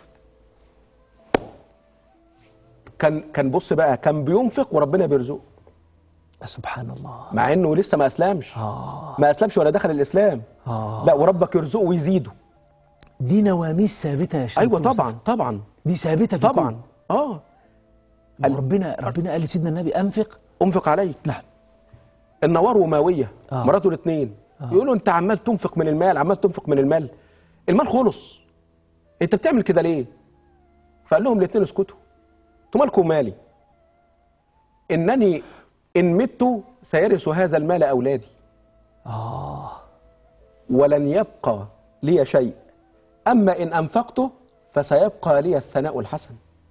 Speaker 2: كان كان بص بقى كان بينفق وربنا بيرزقه
Speaker 1: سبحان الله
Speaker 2: مع انه لسه ما اسلمش
Speaker 1: آه.
Speaker 2: ما اسلمش ولا دخل الاسلام
Speaker 1: آه.
Speaker 2: لا وربك يرزقه ويزيده
Speaker 1: دي نواميس ثابته يا شيخ
Speaker 2: ايوه
Speaker 1: مصطفى.
Speaker 2: طبعا طبعا
Speaker 1: دي ثابته في
Speaker 2: طبعا اه
Speaker 1: الكون. ربنا ربنا قال لسيدنا النبي انفق
Speaker 2: انفق عليك
Speaker 1: نعم
Speaker 2: النوار وماويه
Speaker 1: آه.
Speaker 2: مراته الاثنين
Speaker 1: آه.
Speaker 2: يقولوا انت عمال تنفق من المال عمال تنفق من المال المال خلص انت بتعمل كده ليه فقال لهم الاثنين اسكتوا انتوا مالكم مالي انني ان مت سيرث هذا المال اولادي
Speaker 1: اه
Speaker 2: ولن يبقى لي شيء اما ان انفقته فسيبقى لي الثناء الحسن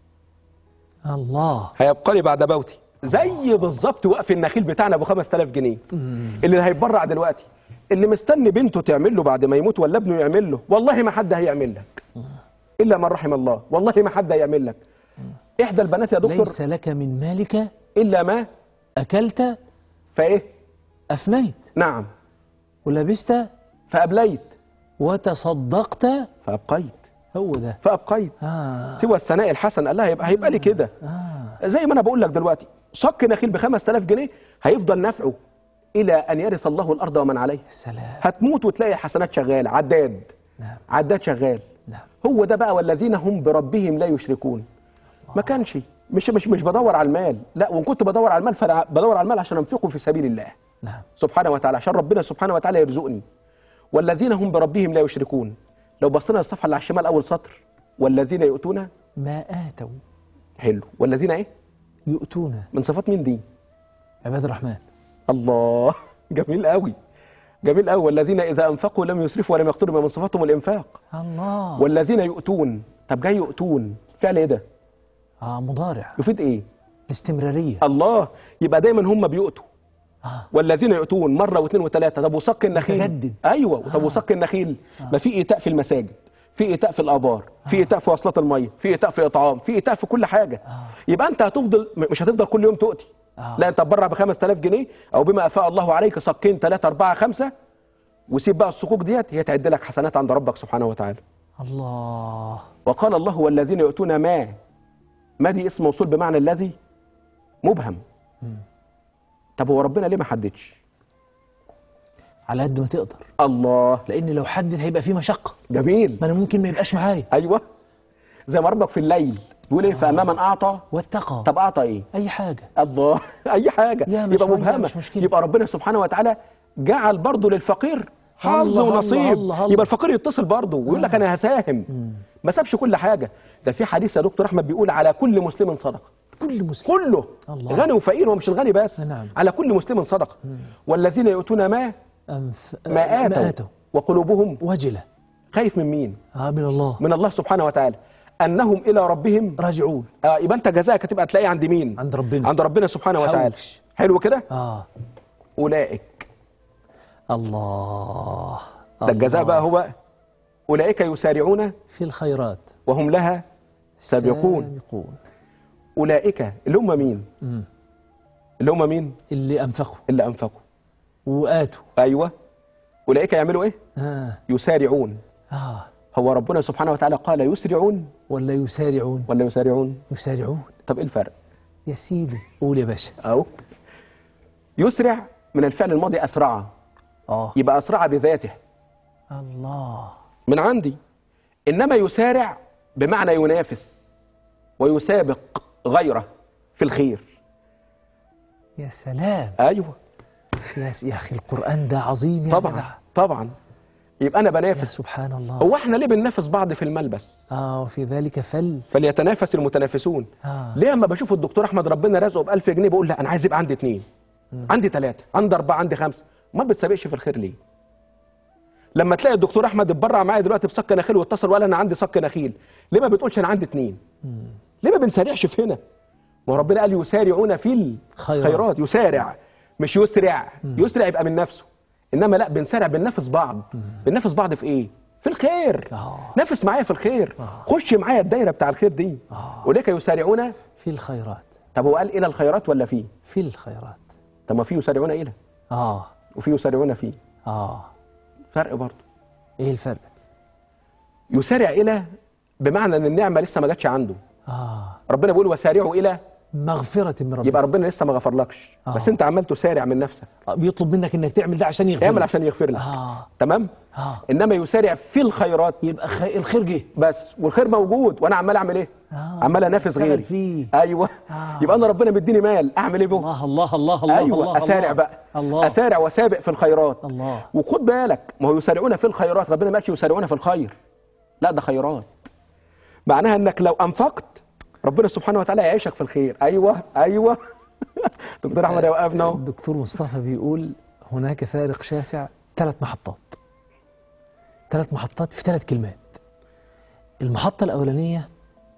Speaker 1: الله
Speaker 2: هيبقى لي بعد موتي زي بالظبط وقف النخيل بتاعنا ابو 5000 جنيه اللي هيتبرع دلوقتي اللي مستني بنته تعمل له بعد ما يموت ولا ابنه يعمل له والله ما حد هيعمل لك الا من رحم الله والله ما حد هيعمل لك احدى البنات يا دكتور
Speaker 1: ليس لك من مالك
Speaker 2: الا ما
Speaker 1: اكلت
Speaker 2: فايه
Speaker 1: افنيت
Speaker 2: نعم
Speaker 1: ولبست
Speaker 2: فابليت
Speaker 1: وتصدقت
Speaker 2: فابقيت
Speaker 1: هو ده
Speaker 2: فابقيت
Speaker 1: اه
Speaker 2: سوى الثناء الحسن قال لها هيبقى هيبقى لي كده
Speaker 1: اه
Speaker 2: زي ما انا بقول لك دلوقتي صك نخيل ب 5000 جنيه هيفضل نفعه الى ان يرث الله الارض ومن عليها
Speaker 1: سلام
Speaker 2: هتموت وتلاقي الحسنات شغاله عداد
Speaker 1: نعم
Speaker 2: عداد شغال
Speaker 1: نعم
Speaker 2: هو ده بقى والذين هم بربهم لا يشركون ما كانش مش مش مش بدور على المال لا وان كنت بدور على المال فانا بدور على المال عشان انفقه في سبيل الله
Speaker 1: نعم
Speaker 2: سبحانه وتعالى عشان ربنا سبحانه وتعالى يرزقني والذين هم بربهم لا يشركون لو بصينا للصفحه اللي على الشمال اول سطر والذين يؤتون
Speaker 1: ما آتوا
Speaker 2: حلو والذين ايه
Speaker 1: يؤتون
Speaker 2: من صفات مين دي
Speaker 1: عباد الرحمن
Speaker 2: الله جميل قوي جميل قوي والذين اذا انفقوا لم يسرفوا ولم يقتروا من صفاتهم الانفاق
Speaker 1: الله
Speaker 2: والذين يؤتون طب جاي يؤتون فعل ايه ده
Speaker 1: اه مضارع
Speaker 2: يفيد ايه
Speaker 1: الاستمرارية
Speaker 2: الله يبقى دايما هم بيؤتوا
Speaker 1: اه
Speaker 2: والذين يؤتون مره واثنين وثلاثه طب وصك النخيل
Speaker 1: متجدد.
Speaker 2: ايوه طب
Speaker 1: آه.
Speaker 2: وصك النخيل ما في ايتاء في المساجد في ايتاء في الابار في ايتاء في وصلات الميه في ايتاء في اطعام في ايتاء في كل حاجه
Speaker 1: آه.
Speaker 2: يبقى انت هتفضل م- مش هتفضل كل يوم تؤتي
Speaker 1: آه.
Speaker 2: لا انت تبرع ب 5000 جنيه او بما افاء الله عليك صكين 3 4 5 وسيب بقى الصكوك ديت هي تعد لك حسنات عند ربك سبحانه وتعالى
Speaker 1: الله
Speaker 2: وقال الله والذين يؤتون ما ما دي اسم موصول بمعنى الذي مبهم
Speaker 1: مم.
Speaker 2: طب هو ربنا ليه ما حددش
Speaker 1: على قد ما تقدر
Speaker 2: الله
Speaker 1: لان لو حدد هيبقى فيه مشقه
Speaker 2: جميل
Speaker 1: ما انا ممكن ما يبقاش معايا
Speaker 2: ايوه زي ما ربك في الليل بيقول ايه فاما من اعطى
Speaker 1: واتقى
Speaker 2: طب اعطى ايه
Speaker 1: اي حاجه
Speaker 2: الله اي حاجه
Speaker 1: يا مش
Speaker 2: يبقى
Speaker 1: شوية،
Speaker 2: مبهمه
Speaker 1: مش مشكلة.
Speaker 2: يبقى ربنا سبحانه وتعالى جعل برضه للفقير حظ
Speaker 1: الله،
Speaker 2: ونصيب
Speaker 1: الله، الله، الله.
Speaker 2: يبقى الفقير يتصل برضه ويقول لك
Speaker 1: آه.
Speaker 2: انا هساهم
Speaker 1: مم.
Speaker 2: ما سابش كل حاجه ده في حديث يا دكتور احمد بيقول على كل مسلم صدقه
Speaker 1: كل مسلم
Speaker 2: كله
Speaker 1: الله.
Speaker 2: غني وفقير ومش الغني بس
Speaker 1: نعم.
Speaker 2: على كل مسلم صدقه والذين يؤتون ما
Speaker 1: أنف...
Speaker 2: ما آتوا,
Speaker 1: ما آتوا
Speaker 2: وقلوبهم
Speaker 1: وجلة
Speaker 2: خايف من مين
Speaker 1: آه من الله
Speaker 2: من الله سبحانه وتعالى انهم الى ربهم
Speaker 1: راجعون
Speaker 2: آه يبقى انت جزاك هتبقى تلاقيه عند مين
Speaker 1: عند ربنا
Speaker 2: عند ربنا سبحانه وتعالى
Speaker 1: حوش.
Speaker 2: حلو كده
Speaker 1: آه
Speaker 2: اولئك
Speaker 1: الله
Speaker 2: ده الجزاء
Speaker 1: الله.
Speaker 2: بقى هو اولئك يسارعون
Speaker 1: في الخيرات
Speaker 2: وهم لها سابقون
Speaker 1: سابقون
Speaker 2: اولئك اللي هم مين
Speaker 1: مم.
Speaker 2: اللي هم مين
Speaker 1: اللي أنفقوا
Speaker 2: اللي انفقوا
Speaker 1: وآتوا
Speaker 2: ايوه اولئك يعملوا ايه
Speaker 1: آه.
Speaker 2: يسارعون
Speaker 1: آه
Speaker 2: هو ربنا سبحانه وتعالى قال يسرعون
Speaker 1: ولا يسارعون
Speaker 2: ولا يسارعون
Speaker 1: يسارعون
Speaker 2: طب ايه الفرق
Speaker 1: يا سيدي قول يا باشا
Speaker 2: اهو يسرع من الفعل الماضي اسرع
Speaker 1: آه
Speaker 2: يبقى اسرع بذاته
Speaker 1: الله
Speaker 2: من عندي انما يسارع بمعنى ينافس ويسابق غيره في الخير
Speaker 1: يا سلام
Speaker 2: ايوه
Speaker 1: يا, س... يا أخي القرآن ده عظيم يا
Speaker 2: طبعا
Speaker 1: جدع.
Speaker 2: طبعا يبقى انا
Speaker 1: يا
Speaker 2: بنافس
Speaker 1: سبحان الله
Speaker 2: هو احنا ليه بننافس بعض في الملبس
Speaker 1: آه وفي ذلك فل
Speaker 2: فليتنافس المتنافسون
Speaker 1: آه
Speaker 2: ليه اما بشوف الدكتور احمد ربنا رزقه ب 1000 جنيه بقول لا انا عايز يبقى عندي اثنين
Speaker 1: مم.
Speaker 2: عندي ثلاثه عندي اربعه عندي خمسه ما بتسابقش في الخير ليه لما تلاقي الدكتور احمد اتبرع معايا دلوقتي بصك نخيل واتصل وقال انا عندي صك نخيل ليه ما بتقولش انا عندي اثنين
Speaker 1: مم.
Speaker 2: ليه ما بنسارعش في هنا ما هو ربنا قال يسارعون في
Speaker 1: خيرات.
Speaker 2: الخيرات يسارع مش يسرع
Speaker 1: مم.
Speaker 2: يسرع يبقى من نفسه انما لا بنسارع بننافس بعض بننافس بعض في ايه في الخير
Speaker 1: آه.
Speaker 2: نافس معايا في الخير
Speaker 1: آه.
Speaker 2: خش معايا الدايره بتاع الخير دي
Speaker 1: آه.
Speaker 2: اولئك يسارعون
Speaker 1: في الخيرات
Speaker 2: طب هو قال الى الخيرات ولا فيه
Speaker 1: في الخيرات
Speaker 2: طب ما في يسارعون الى
Speaker 1: آه
Speaker 2: وفي يسارعون فيه
Speaker 1: آه
Speaker 2: فرق برضه
Speaker 1: إيه الفرق
Speaker 2: يسارع الى بمعنى ان النعمه لسه ما جاتش عنده
Speaker 1: آه
Speaker 2: ربنا بيقول وسارعوا الى
Speaker 1: مغفرة من ربك
Speaker 2: يبقى ربنا لسه ما غفرلكش
Speaker 1: آه.
Speaker 2: بس انت عمال تسارع من نفسك
Speaker 1: آه، بيطلب منك انك تعمل ده عشان يغفر
Speaker 2: اعمل
Speaker 1: لك.
Speaker 2: عشان يغفر لك
Speaker 1: اه
Speaker 2: تمام
Speaker 1: اه
Speaker 2: انما يسارع في الخيرات
Speaker 1: يبقى خي... الخير جه
Speaker 2: بس والخير موجود وانا عمال اعمل ايه
Speaker 1: آه.
Speaker 2: عمال انافس
Speaker 1: اشتغل
Speaker 2: غيري
Speaker 1: فيه.
Speaker 2: ايوه
Speaker 1: آه.
Speaker 2: يبقى انا ربنا مديني مال اعمل ايه به
Speaker 1: الله الله الله الله
Speaker 2: ايوه
Speaker 1: الله
Speaker 2: اسارع
Speaker 1: الله.
Speaker 2: بقى
Speaker 1: الله
Speaker 2: اسارع وسابق في الخيرات
Speaker 1: الله
Speaker 2: وخد بالك ما هو يسارعون في الخيرات ربنا ما قالش يسارعون في الخير لا ده خيرات معناها انك لو انفقت ربنا سبحانه وتعالى يعيشك في الخير ايوه ايوه دكتور احمد يوقفنا اهو
Speaker 1: الدكتور مصطفى بيقول هناك فارق شاسع ثلاث محطات ثلاث محطات في ثلاث كلمات المحطة الأولانية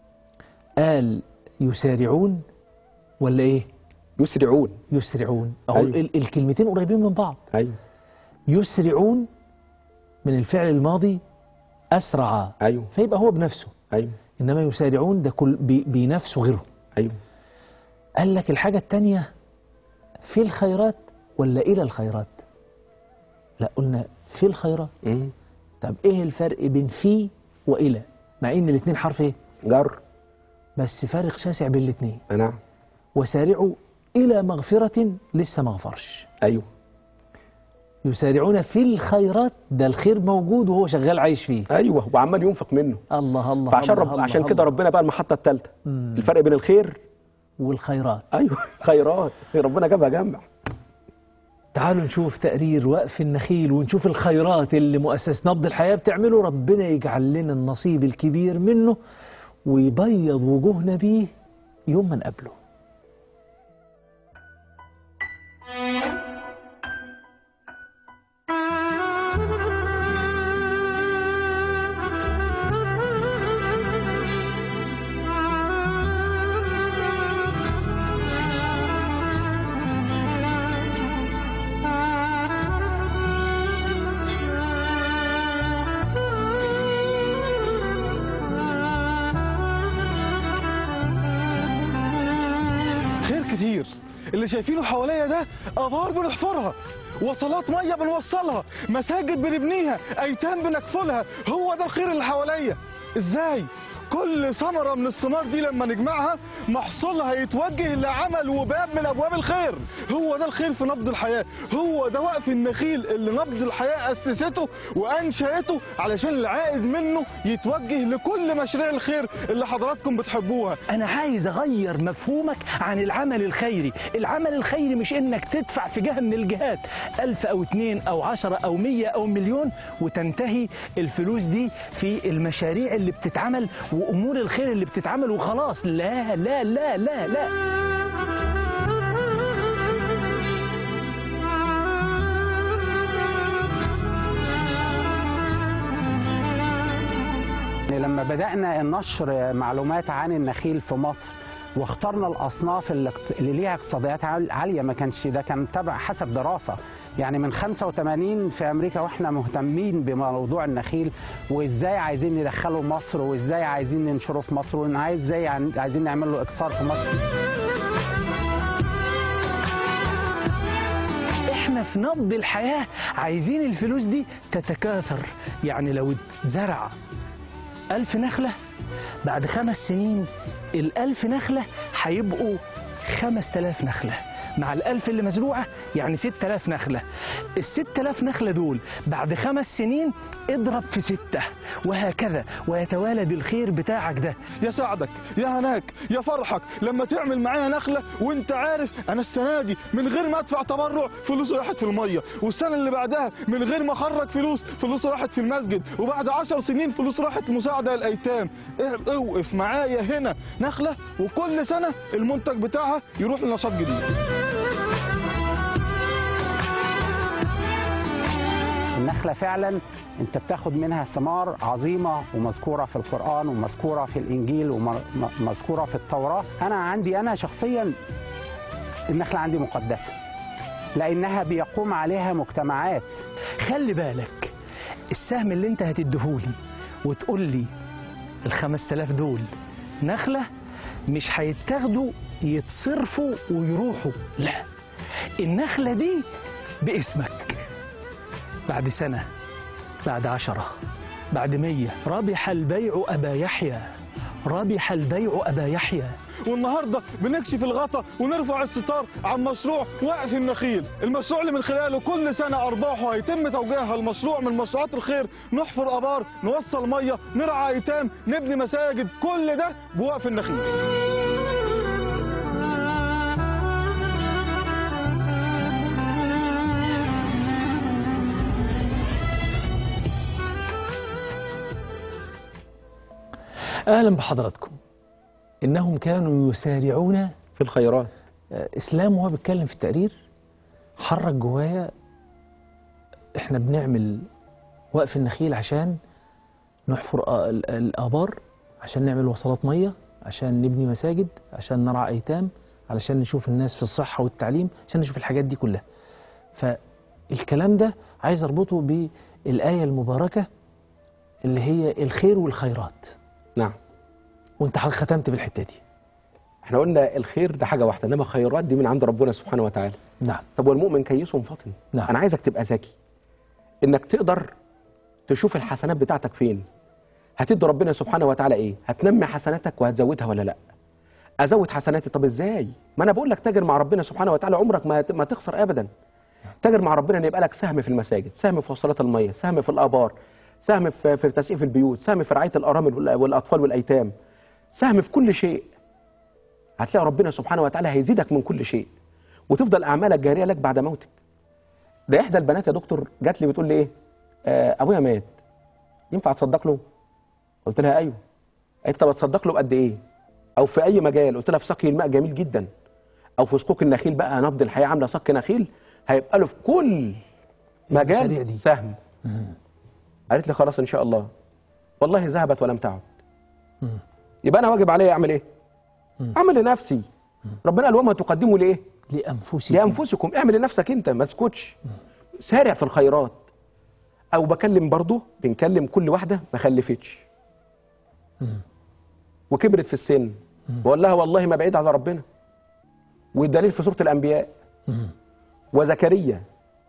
Speaker 1: قال يسارعون ولا إيه
Speaker 2: يسرعون
Speaker 1: يسرعون أهو
Speaker 2: أيوة.
Speaker 1: ال- الكلمتين قريبين من بعض
Speaker 2: ايوه
Speaker 1: يسرعون من الفعل الماضي أسرع
Speaker 2: ايوه
Speaker 1: فيبقى هو بنفسه
Speaker 2: ايوه
Speaker 1: إنما يسارعون ده كل بي- بينافسوا غيره
Speaker 2: ايوه
Speaker 1: قال لك الحاجة التانية في الخيرات ولا إلى الخيرات لا قلنا في الخيرات
Speaker 2: مم.
Speaker 1: طب إيه الفرق بين في وإلى مع إن الاتنين حرف إيه
Speaker 2: جر
Speaker 1: بس فارق شاسع بين الاتنين
Speaker 2: نعم
Speaker 1: وسارعوا إلى مغفرة لسه ما غفرش
Speaker 2: ايوه
Speaker 1: يسارعون في الخيرات ده الخير موجود وهو شغال عايش فيه
Speaker 2: ايوه وعمال ينفق منه
Speaker 1: الله الله
Speaker 2: فعشان
Speaker 1: الله
Speaker 2: رب...
Speaker 1: الله
Speaker 2: عشان
Speaker 1: الله.
Speaker 2: كده ربنا بقى المحطه الثالثه
Speaker 1: مم.
Speaker 2: الفرق بين الخير
Speaker 1: والخيرات
Speaker 2: ايوه خيرات ربنا جابها جمع
Speaker 1: تعالوا نشوف تقرير وقف النخيل ونشوف الخيرات اللي مؤسسة نبض الحياة بتعمله ربنا يجعل لنا النصيب الكبير منه ويبيض وجوهنا بيه يوم ما نقابله
Speaker 6: خير كتير اللي شايفينه حواليا ده ابار بنحفرها وصلات ميه بنوصلها مساجد بنبنيها ايتام بنكفلها هو ده الخير اللي حواليا ازاي كل ثمره من الثمار دي لما نجمعها محصولها يتوجه لعمل وباب من ابواب الخير هو ده الخير في نبض الحياه هو ده وقف النخيل اللي نبض الحياه اسسته وانشاته علشان العائد منه يتوجه لكل مشاريع الخير اللي حضراتكم بتحبوها
Speaker 1: أنا عايز أغير مفهومك عن العمل الخيري العمل الخيري مش إنك تدفع في جهة من الجهات ألف أو اتنين أو عشرة أو مية أو مليون وتنتهي الفلوس دي في المشاريع اللي بتتعمل وأمور الخير اللي بتتعمل وخلاص لا لا لا لا لا
Speaker 7: يعني لما بدأنا نشر معلومات عن النخيل في مصر واخترنا الأصناف اللي اللي ليها اقتصاديات عال- عالية ما كانش ده كان تبع حسب دراسة يعني من 85 في أمريكا وإحنا مهتمين بموضوع النخيل وإزاي عايزين ندخله مصر وإزاي عايزين ننشره في مصر وإزاي عن- عايزين نعمل له إكسار في مصر
Speaker 1: احنا في نبض الحياة عايزين الفلوس دي تتكاثر يعني لو اتزرع ألف نخلة بعد خمس سنين الألف نخلة هيبقوا خمس تلاف نخلة مع الألف اللي مزروعة يعني ست تلاف نخلة الست تلاف نخلة دول بعد خمس سنين اضرب في ستة وهكذا ويتوالد الخير بتاعك ده
Speaker 6: يا سعدك يا هناك يا فرحك لما تعمل معايا نخله وانت عارف انا السنه دي من غير ما ادفع تبرع فلوس راحت في الميه والسنه اللي بعدها من غير ما اخرج فلوس فلوس راحت في المسجد وبعد عشر سنين فلوس راحت مساعده للايتام اه- اوقف معايا هنا نخله وكل سنه المنتج بتاعها يروح لنشاط جديد
Speaker 7: النخلة فعلا انت بتاخد منها ثمار عظيمة ومذكورة في القرآن ومذكورة في الإنجيل ومذكورة في التوراة أنا عندي أنا شخصيا النخلة عندي مقدسة لأنها بيقوم عليها مجتمعات
Speaker 1: خلي بالك السهم اللي انت هتديهولي وتقول لي الخمس تلاف دول نخلة مش هيتاخدوا يتصرفوا ويروحوا لا النخلة دي باسمك بعد سنة بعد عشرة بعد مية ربح البيع أبا يحيى ربح البيع أبا يحيى
Speaker 6: والنهارده بنكشف الغطا ونرفع الستار عن مشروع وقف النخيل المشروع اللي من خلاله كل سنه ارباحه هيتم توجيهها المشروع من مشروعات الخير نحفر ابار نوصل ميه نرعى ايتام نبني مساجد كل ده بوقف النخيل
Speaker 1: أهلا بحضراتكم إنهم كانوا يسارعون
Speaker 2: في الخيرات
Speaker 1: آه، إسلام وهو بيتكلم في التقرير حرك جوايا إحنا بنعمل وقف النخيل عشان نحفر آ- ال- الآبار عشان نعمل وصلات مية عشان نبني مساجد عشان نرعى أيتام علشان نشوف الناس في الصحة والتعليم عشان نشوف الحاجات دي كلها فالكلام ده عايز أربطه بالآية المباركة اللي هي الخير والخيرات
Speaker 2: نعم
Speaker 1: وانت ختمت بالحتة دي
Speaker 2: احنا قلنا الخير ده حاجه واحده انما الخيرات دي من عند ربنا سبحانه وتعالى
Speaker 1: نعم
Speaker 2: طب والمؤمن كيس فطن
Speaker 1: نعم.
Speaker 2: انا عايزك تبقى ذكي انك تقدر تشوف الحسنات بتاعتك فين هتدي ربنا سبحانه وتعالى ايه هتنمي حسناتك وهتزودها ولا لا ازود حسناتي طب ازاي ما انا بقول لك تاجر مع ربنا سبحانه وتعالى عمرك ما ما تخسر ابدا تاجر مع ربنا ان يبقى لك سهم في المساجد سهم في وصلات الميه سهم في الابار سهم في في تسقيف البيوت سهم في رعايه الارامل وال- والاطفال والايتام سهم في كل شيء هتلاقي ربنا سبحانه وتعالى هيزيدك من كل شيء وتفضل اعمالك جاريه لك بعد موتك ده احدى البنات يا دكتور جات لي بتقول لي ايه آه ابويا مات ينفع تصدق له قلت لها ايوه قالت طب اتصدق له بقد ايه او في اي مجال قلت لها في سقي الماء جميل جدا او في سقوق النخيل بقى نبض الحياه عامله سق نخيل هيبقى له في كل
Speaker 1: المشاريع
Speaker 2: مجال
Speaker 1: دي.
Speaker 2: سهم قالت لي خلاص ان شاء الله والله ذهبت ولم تعد
Speaker 1: مم.
Speaker 2: يبقى انا واجب عليا اعمل ايه
Speaker 1: مم.
Speaker 2: اعمل لنفسي ربنا قال وما تقدموا لايه
Speaker 1: لأنفسكم
Speaker 2: لانفسكم اعمل لنفسك انت ما تسكتش سارع في الخيرات او بكلم برضه بنكلم كل واحده ما خلفتش
Speaker 1: مم.
Speaker 2: وكبرت في السن بقول لها والله ما بعيد على ربنا والدليل في سورة الأنبياء
Speaker 1: مم.
Speaker 2: وزكريا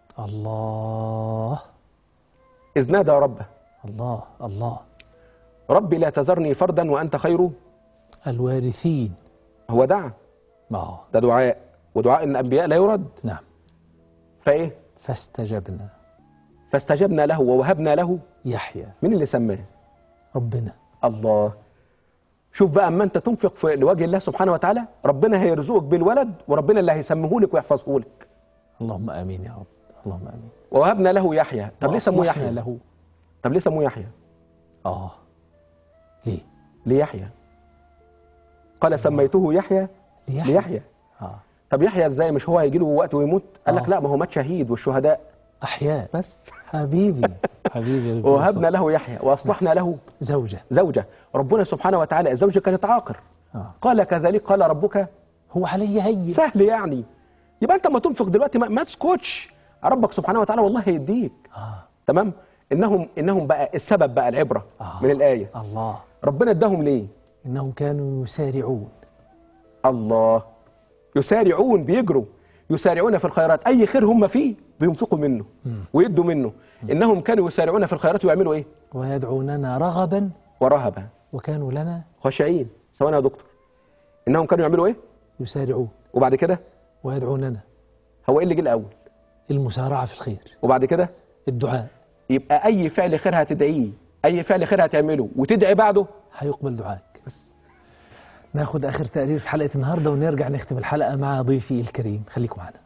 Speaker 1: الله
Speaker 2: إذ نادى ربه
Speaker 1: الله الله
Speaker 2: ربي لا تذرني فردا وأنت خير
Speaker 1: الوارثين
Speaker 2: هو دعا
Speaker 1: آه
Speaker 2: ده دعاء ودعاء الأنبياء لا يرد
Speaker 1: نعم
Speaker 2: فإيه
Speaker 1: فاستجبنا
Speaker 2: فاستجبنا له ووهبنا له
Speaker 1: يحيى
Speaker 2: مين اللي سماه
Speaker 1: ربنا
Speaker 2: الله شوف بقى اما انت تنفق في لوجه الله سبحانه وتعالى ربنا هيرزقك بالولد وربنا اللي هيسميه لك ويحفظه لك
Speaker 1: اللهم امين يا رب اللهم امين
Speaker 2: ووهبنا له يحيى طب ليه سموه
Speaker 1: وأصلحنا
Speaker 2: يحيى
Speaker 1: له
Speaker 2: طب ليه سموه يحيى
Speaker 1: اه ليه
Speaker 2: ليه يحيى قال سميته يحيى
Speaker 1: ليحيى
Speaker 2: ليحيى
Speaker 1: اه
Speaker 2: طب يحيى ازاي مش هو هيجي له وقت ويموت قال لك
Speaker 1: آه.
Speaker 2: لا ما هو مات شهيد والشهداء
Speaker 1: احياء
Speaker 2: بس
Speaker 1: حبيبي حبيبي يا دكتور
Speaker 2: ووهبنا
Speaker 1: مصطفى.
Speaker 2: له يحيى واصلحنا له
Speaker 1: زوجة
Speaker 2: زوجه ربنا سبحانه وتعالى الزوجه كانت عاقر
Speaker 1: آه.
Speaker 2: قال كذلك قال ربك
Speaker 1: هو علي هين
Speaker 2: سهل يعني يبقى انت ما تنفق دلوقتي ما, ما تسكتش ربك سبحانه وتعالى والله هيديك
Speaker 1: آه.
Speaker 2: تمام انهم انهم بقى السبب بقى العبره
Speaker 1: آه.
Speaker 2: من الايه
Speaker 1: الله
Speaker 2: ربنا اداهم ليه
Speaker 1: انهم كانوا يسارعون
Speaker 2: الله يسارعون بيجروا يسارعون في الخيرات اي خير هم فيه بينفقوا منه
Speaker 1: مم.
Speaker 2: ويدوا منه انهم كانوا يسارعون في الخيرات ويعملوا ايه
Speaker 1: ويدعوننا رغبا
Speaker 2: ورهبا
Speaker 1: وكانوا لنا
Speaker 2: خاشعين ثواني يا دكتور انهم كانوا يعملوا ايه
Speaker 1: يسارعون
Speaker 2: وبعد كده
Speaker 1: ويدعوننا
Speaker 2: هو ايه اللي جه الاول
Speaker 1: المسارعة في الخير
Speaker 2: وبعد كده
Speaker 1: الدعاء
Speaker 2: يبقى اي فعل خير هتدعيه اي فعل خير هتعمله وتدعي بعده
Speaker 1: هيقبل دعائك ناخد اخر تقرير في حلقة النهاردة ونرجع نختم الحلقة مع ضيفي الكريم خليكم معنا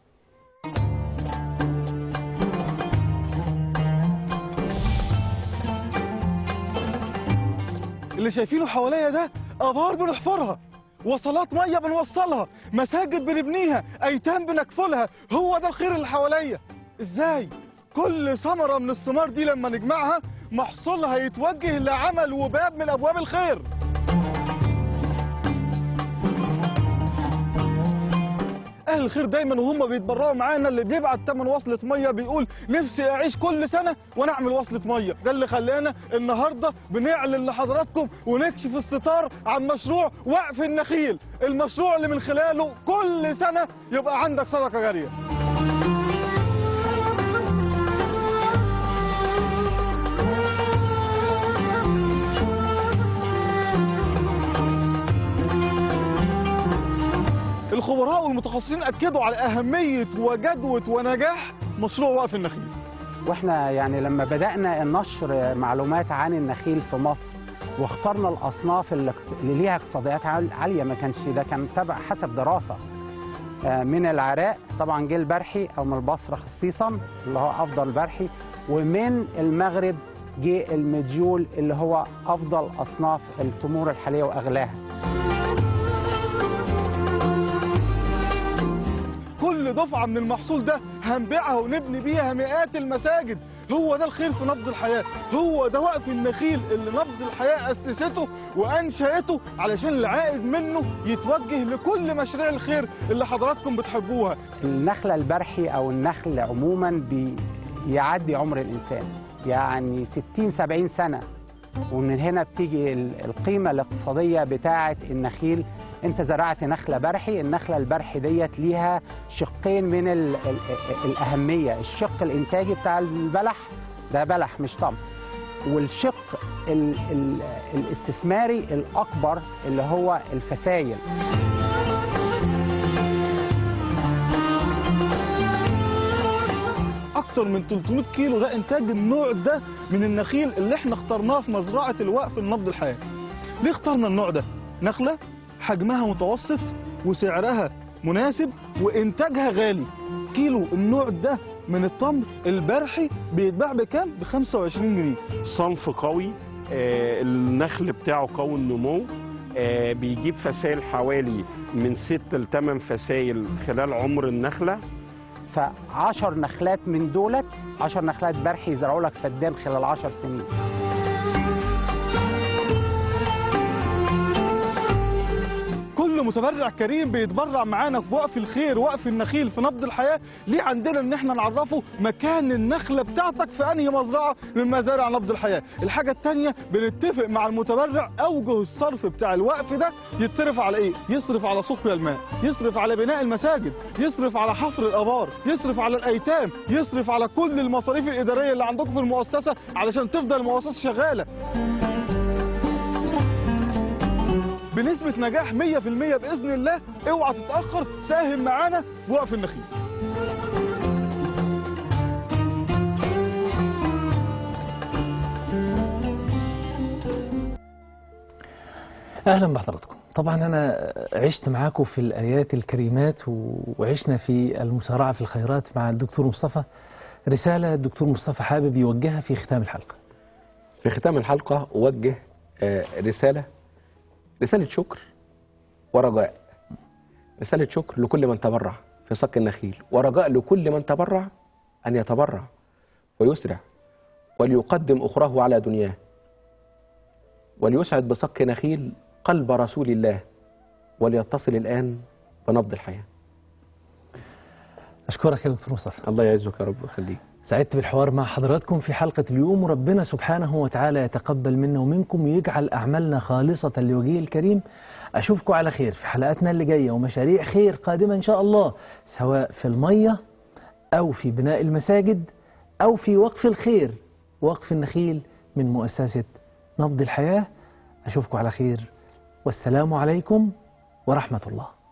Speaker 6: اللي شايفينه حواليا ده ابار بنحفرها وصلات ميه بنوصلها مساجد بنبنيها ايتام بنكفلها هو ده الخير اللي حواليا ازاي كل ثمره من الثمار دي لما نجمعها محصولها يتوجه لعمل وباب من ابواب الخير اهل الخير دايما وهم بيتبرعوا معانا اللي بيبعت تمن وصله ميه بيقول نفسي اعيش كل سنه وانا اعمل وصله ميه ده اللي خلانا النهارده بنعلن لحضراتكم ونكشف الستار عن مشروع وقف النخيل المشروع اللي من خلاله كل سنه يبقى عندك صدقه جاريه الخبراء والمتخصصين اكدوا على اهميه وجدوه ونجاح مشروع وقف النخيل
Speaker 7: واحنا يعني لما بدأنا نشر معلومات عن النخيل في مصر واخترنا الأصناف اللي اللي ليها اقتصاديات عال- عالية ما كانش ده كان تبع حسب دراسة آه، من العراق طبعا جه البرحي أو من البصرة خصيصا اللي هو أفضل برحي ومن المغرب جه المديول اللي هو أفضل أصناف التمور الحالية وأغلاها
Speaker 6: كل دفعه من المحصول ده هنبيعها ونبني بيها مئات المساجد هو ده الخير في نبض الحياه هو ده وقف النخيل اللي نبض الحياه اسسته وانشاته علشان العائد منه يتوجه لكل مشاريع الخير اللي حضراتكم بتحبوها
Speaker 7: النخلة البرحي أو النخل عموما بيعدي عمر الإنسان يعني 60 70 سنة ومن هنا بتيجي ال- القيمة الاقتصادية بتاعة النخيل انت زرعت نخلة برحي النخلة البرحي ديت ليها شقين من ال ال الأهمية الشق الإنتاجي بتاع البلح ده بلح مش تمر والشق ال ال الاستثماري الأكبر اللي هو الفسايل
Speaker 6: اكتر من 300 كيلو ده انتاج النوع ده من النخيل اللي احنا اخترناه في مزرعه الوقف النبض الحياه ليه اخترنا النوع ده نخله حجمها متوسط وسعرها مناسب وانتاجها غالي كيلو النوع ده من التمر البرحي بيتباع بكام ب 25 جنيه
Speaker 3: صنف قوي آه، النخل بتاعه قوي النمو آه، بيجيب فسائل حوالي من ست لثمان فسائل خلال عمر النخله
Speaker 7: فعشر نخلات من دولت عشر نخلات برحي يزرعوا لك فدان خلال عشر سنين
Speaker 6: كل متبرع كريم بيتبرع معانا في وقف الخير وقف النخيل في نبض الحياه ليه عندنا ان احنا نعرفه مكان النخله بتاعتك في انهي مزرعه من مزارع نبض الحياه الحاجه الثانيه بنتفق مع المتبرع اوجه الصرف بتاع الوقف ده يتصرف على ايه يصرف على سقيا الماء يصرف على بناء المساجد يصرف على حفر الابار يصرف على الايتام يصرف على كل المصاريف الاداريه اللي عندكم في المؤسسه علشان تفضل المؤسسه شغاله بنسبة نجاح 100% بإذن الله اوعى تتأخر ساهم معانا في وقف النخيل
Speaker 1: اهلا بحضراتكم طبعا انا عشت معاكم في الايات الكريمات و- وعشنا في المسارعه في الخيرات مع الدكتور مصطفى رساله الدكتور مصطفى حابب يوجهها في ختام الحلقه
Speaker 2: في ختام الحلقة أوجه آه، رسالة رسالة شكر ورجاء رسالة شكر لكل من تبرع في صك النخيل ورجاء لكل من تبرع أن يتبرع ويسرع وليقدم أخراه على دنياه وليسعد بصك نخيل قلب رسول الله وليتصل الآن بنبض الحياة
Speaker 1: اشكرك يا دكتور مصطفى
Speaker 2: الله يعزك يا رب ويخليك
Speaker 1: سعدت بالحوار مع حضراتكم في حلقة اليوم وربنا سبحانه وتعالى يتقبل منا ومنكم ويجعل أعمالنا خالصة لوجهه الكريم أشوفكم على خير في حلقاتنا اللي جاية ومشاريع خير قادمة إن شاء الله سواء في المية أو في بناء المساجد أو في وقف الخير وقف النخيل من مؤسسة نبض الحياة أشوفكم على خير والسلام عليكم ورحمة الله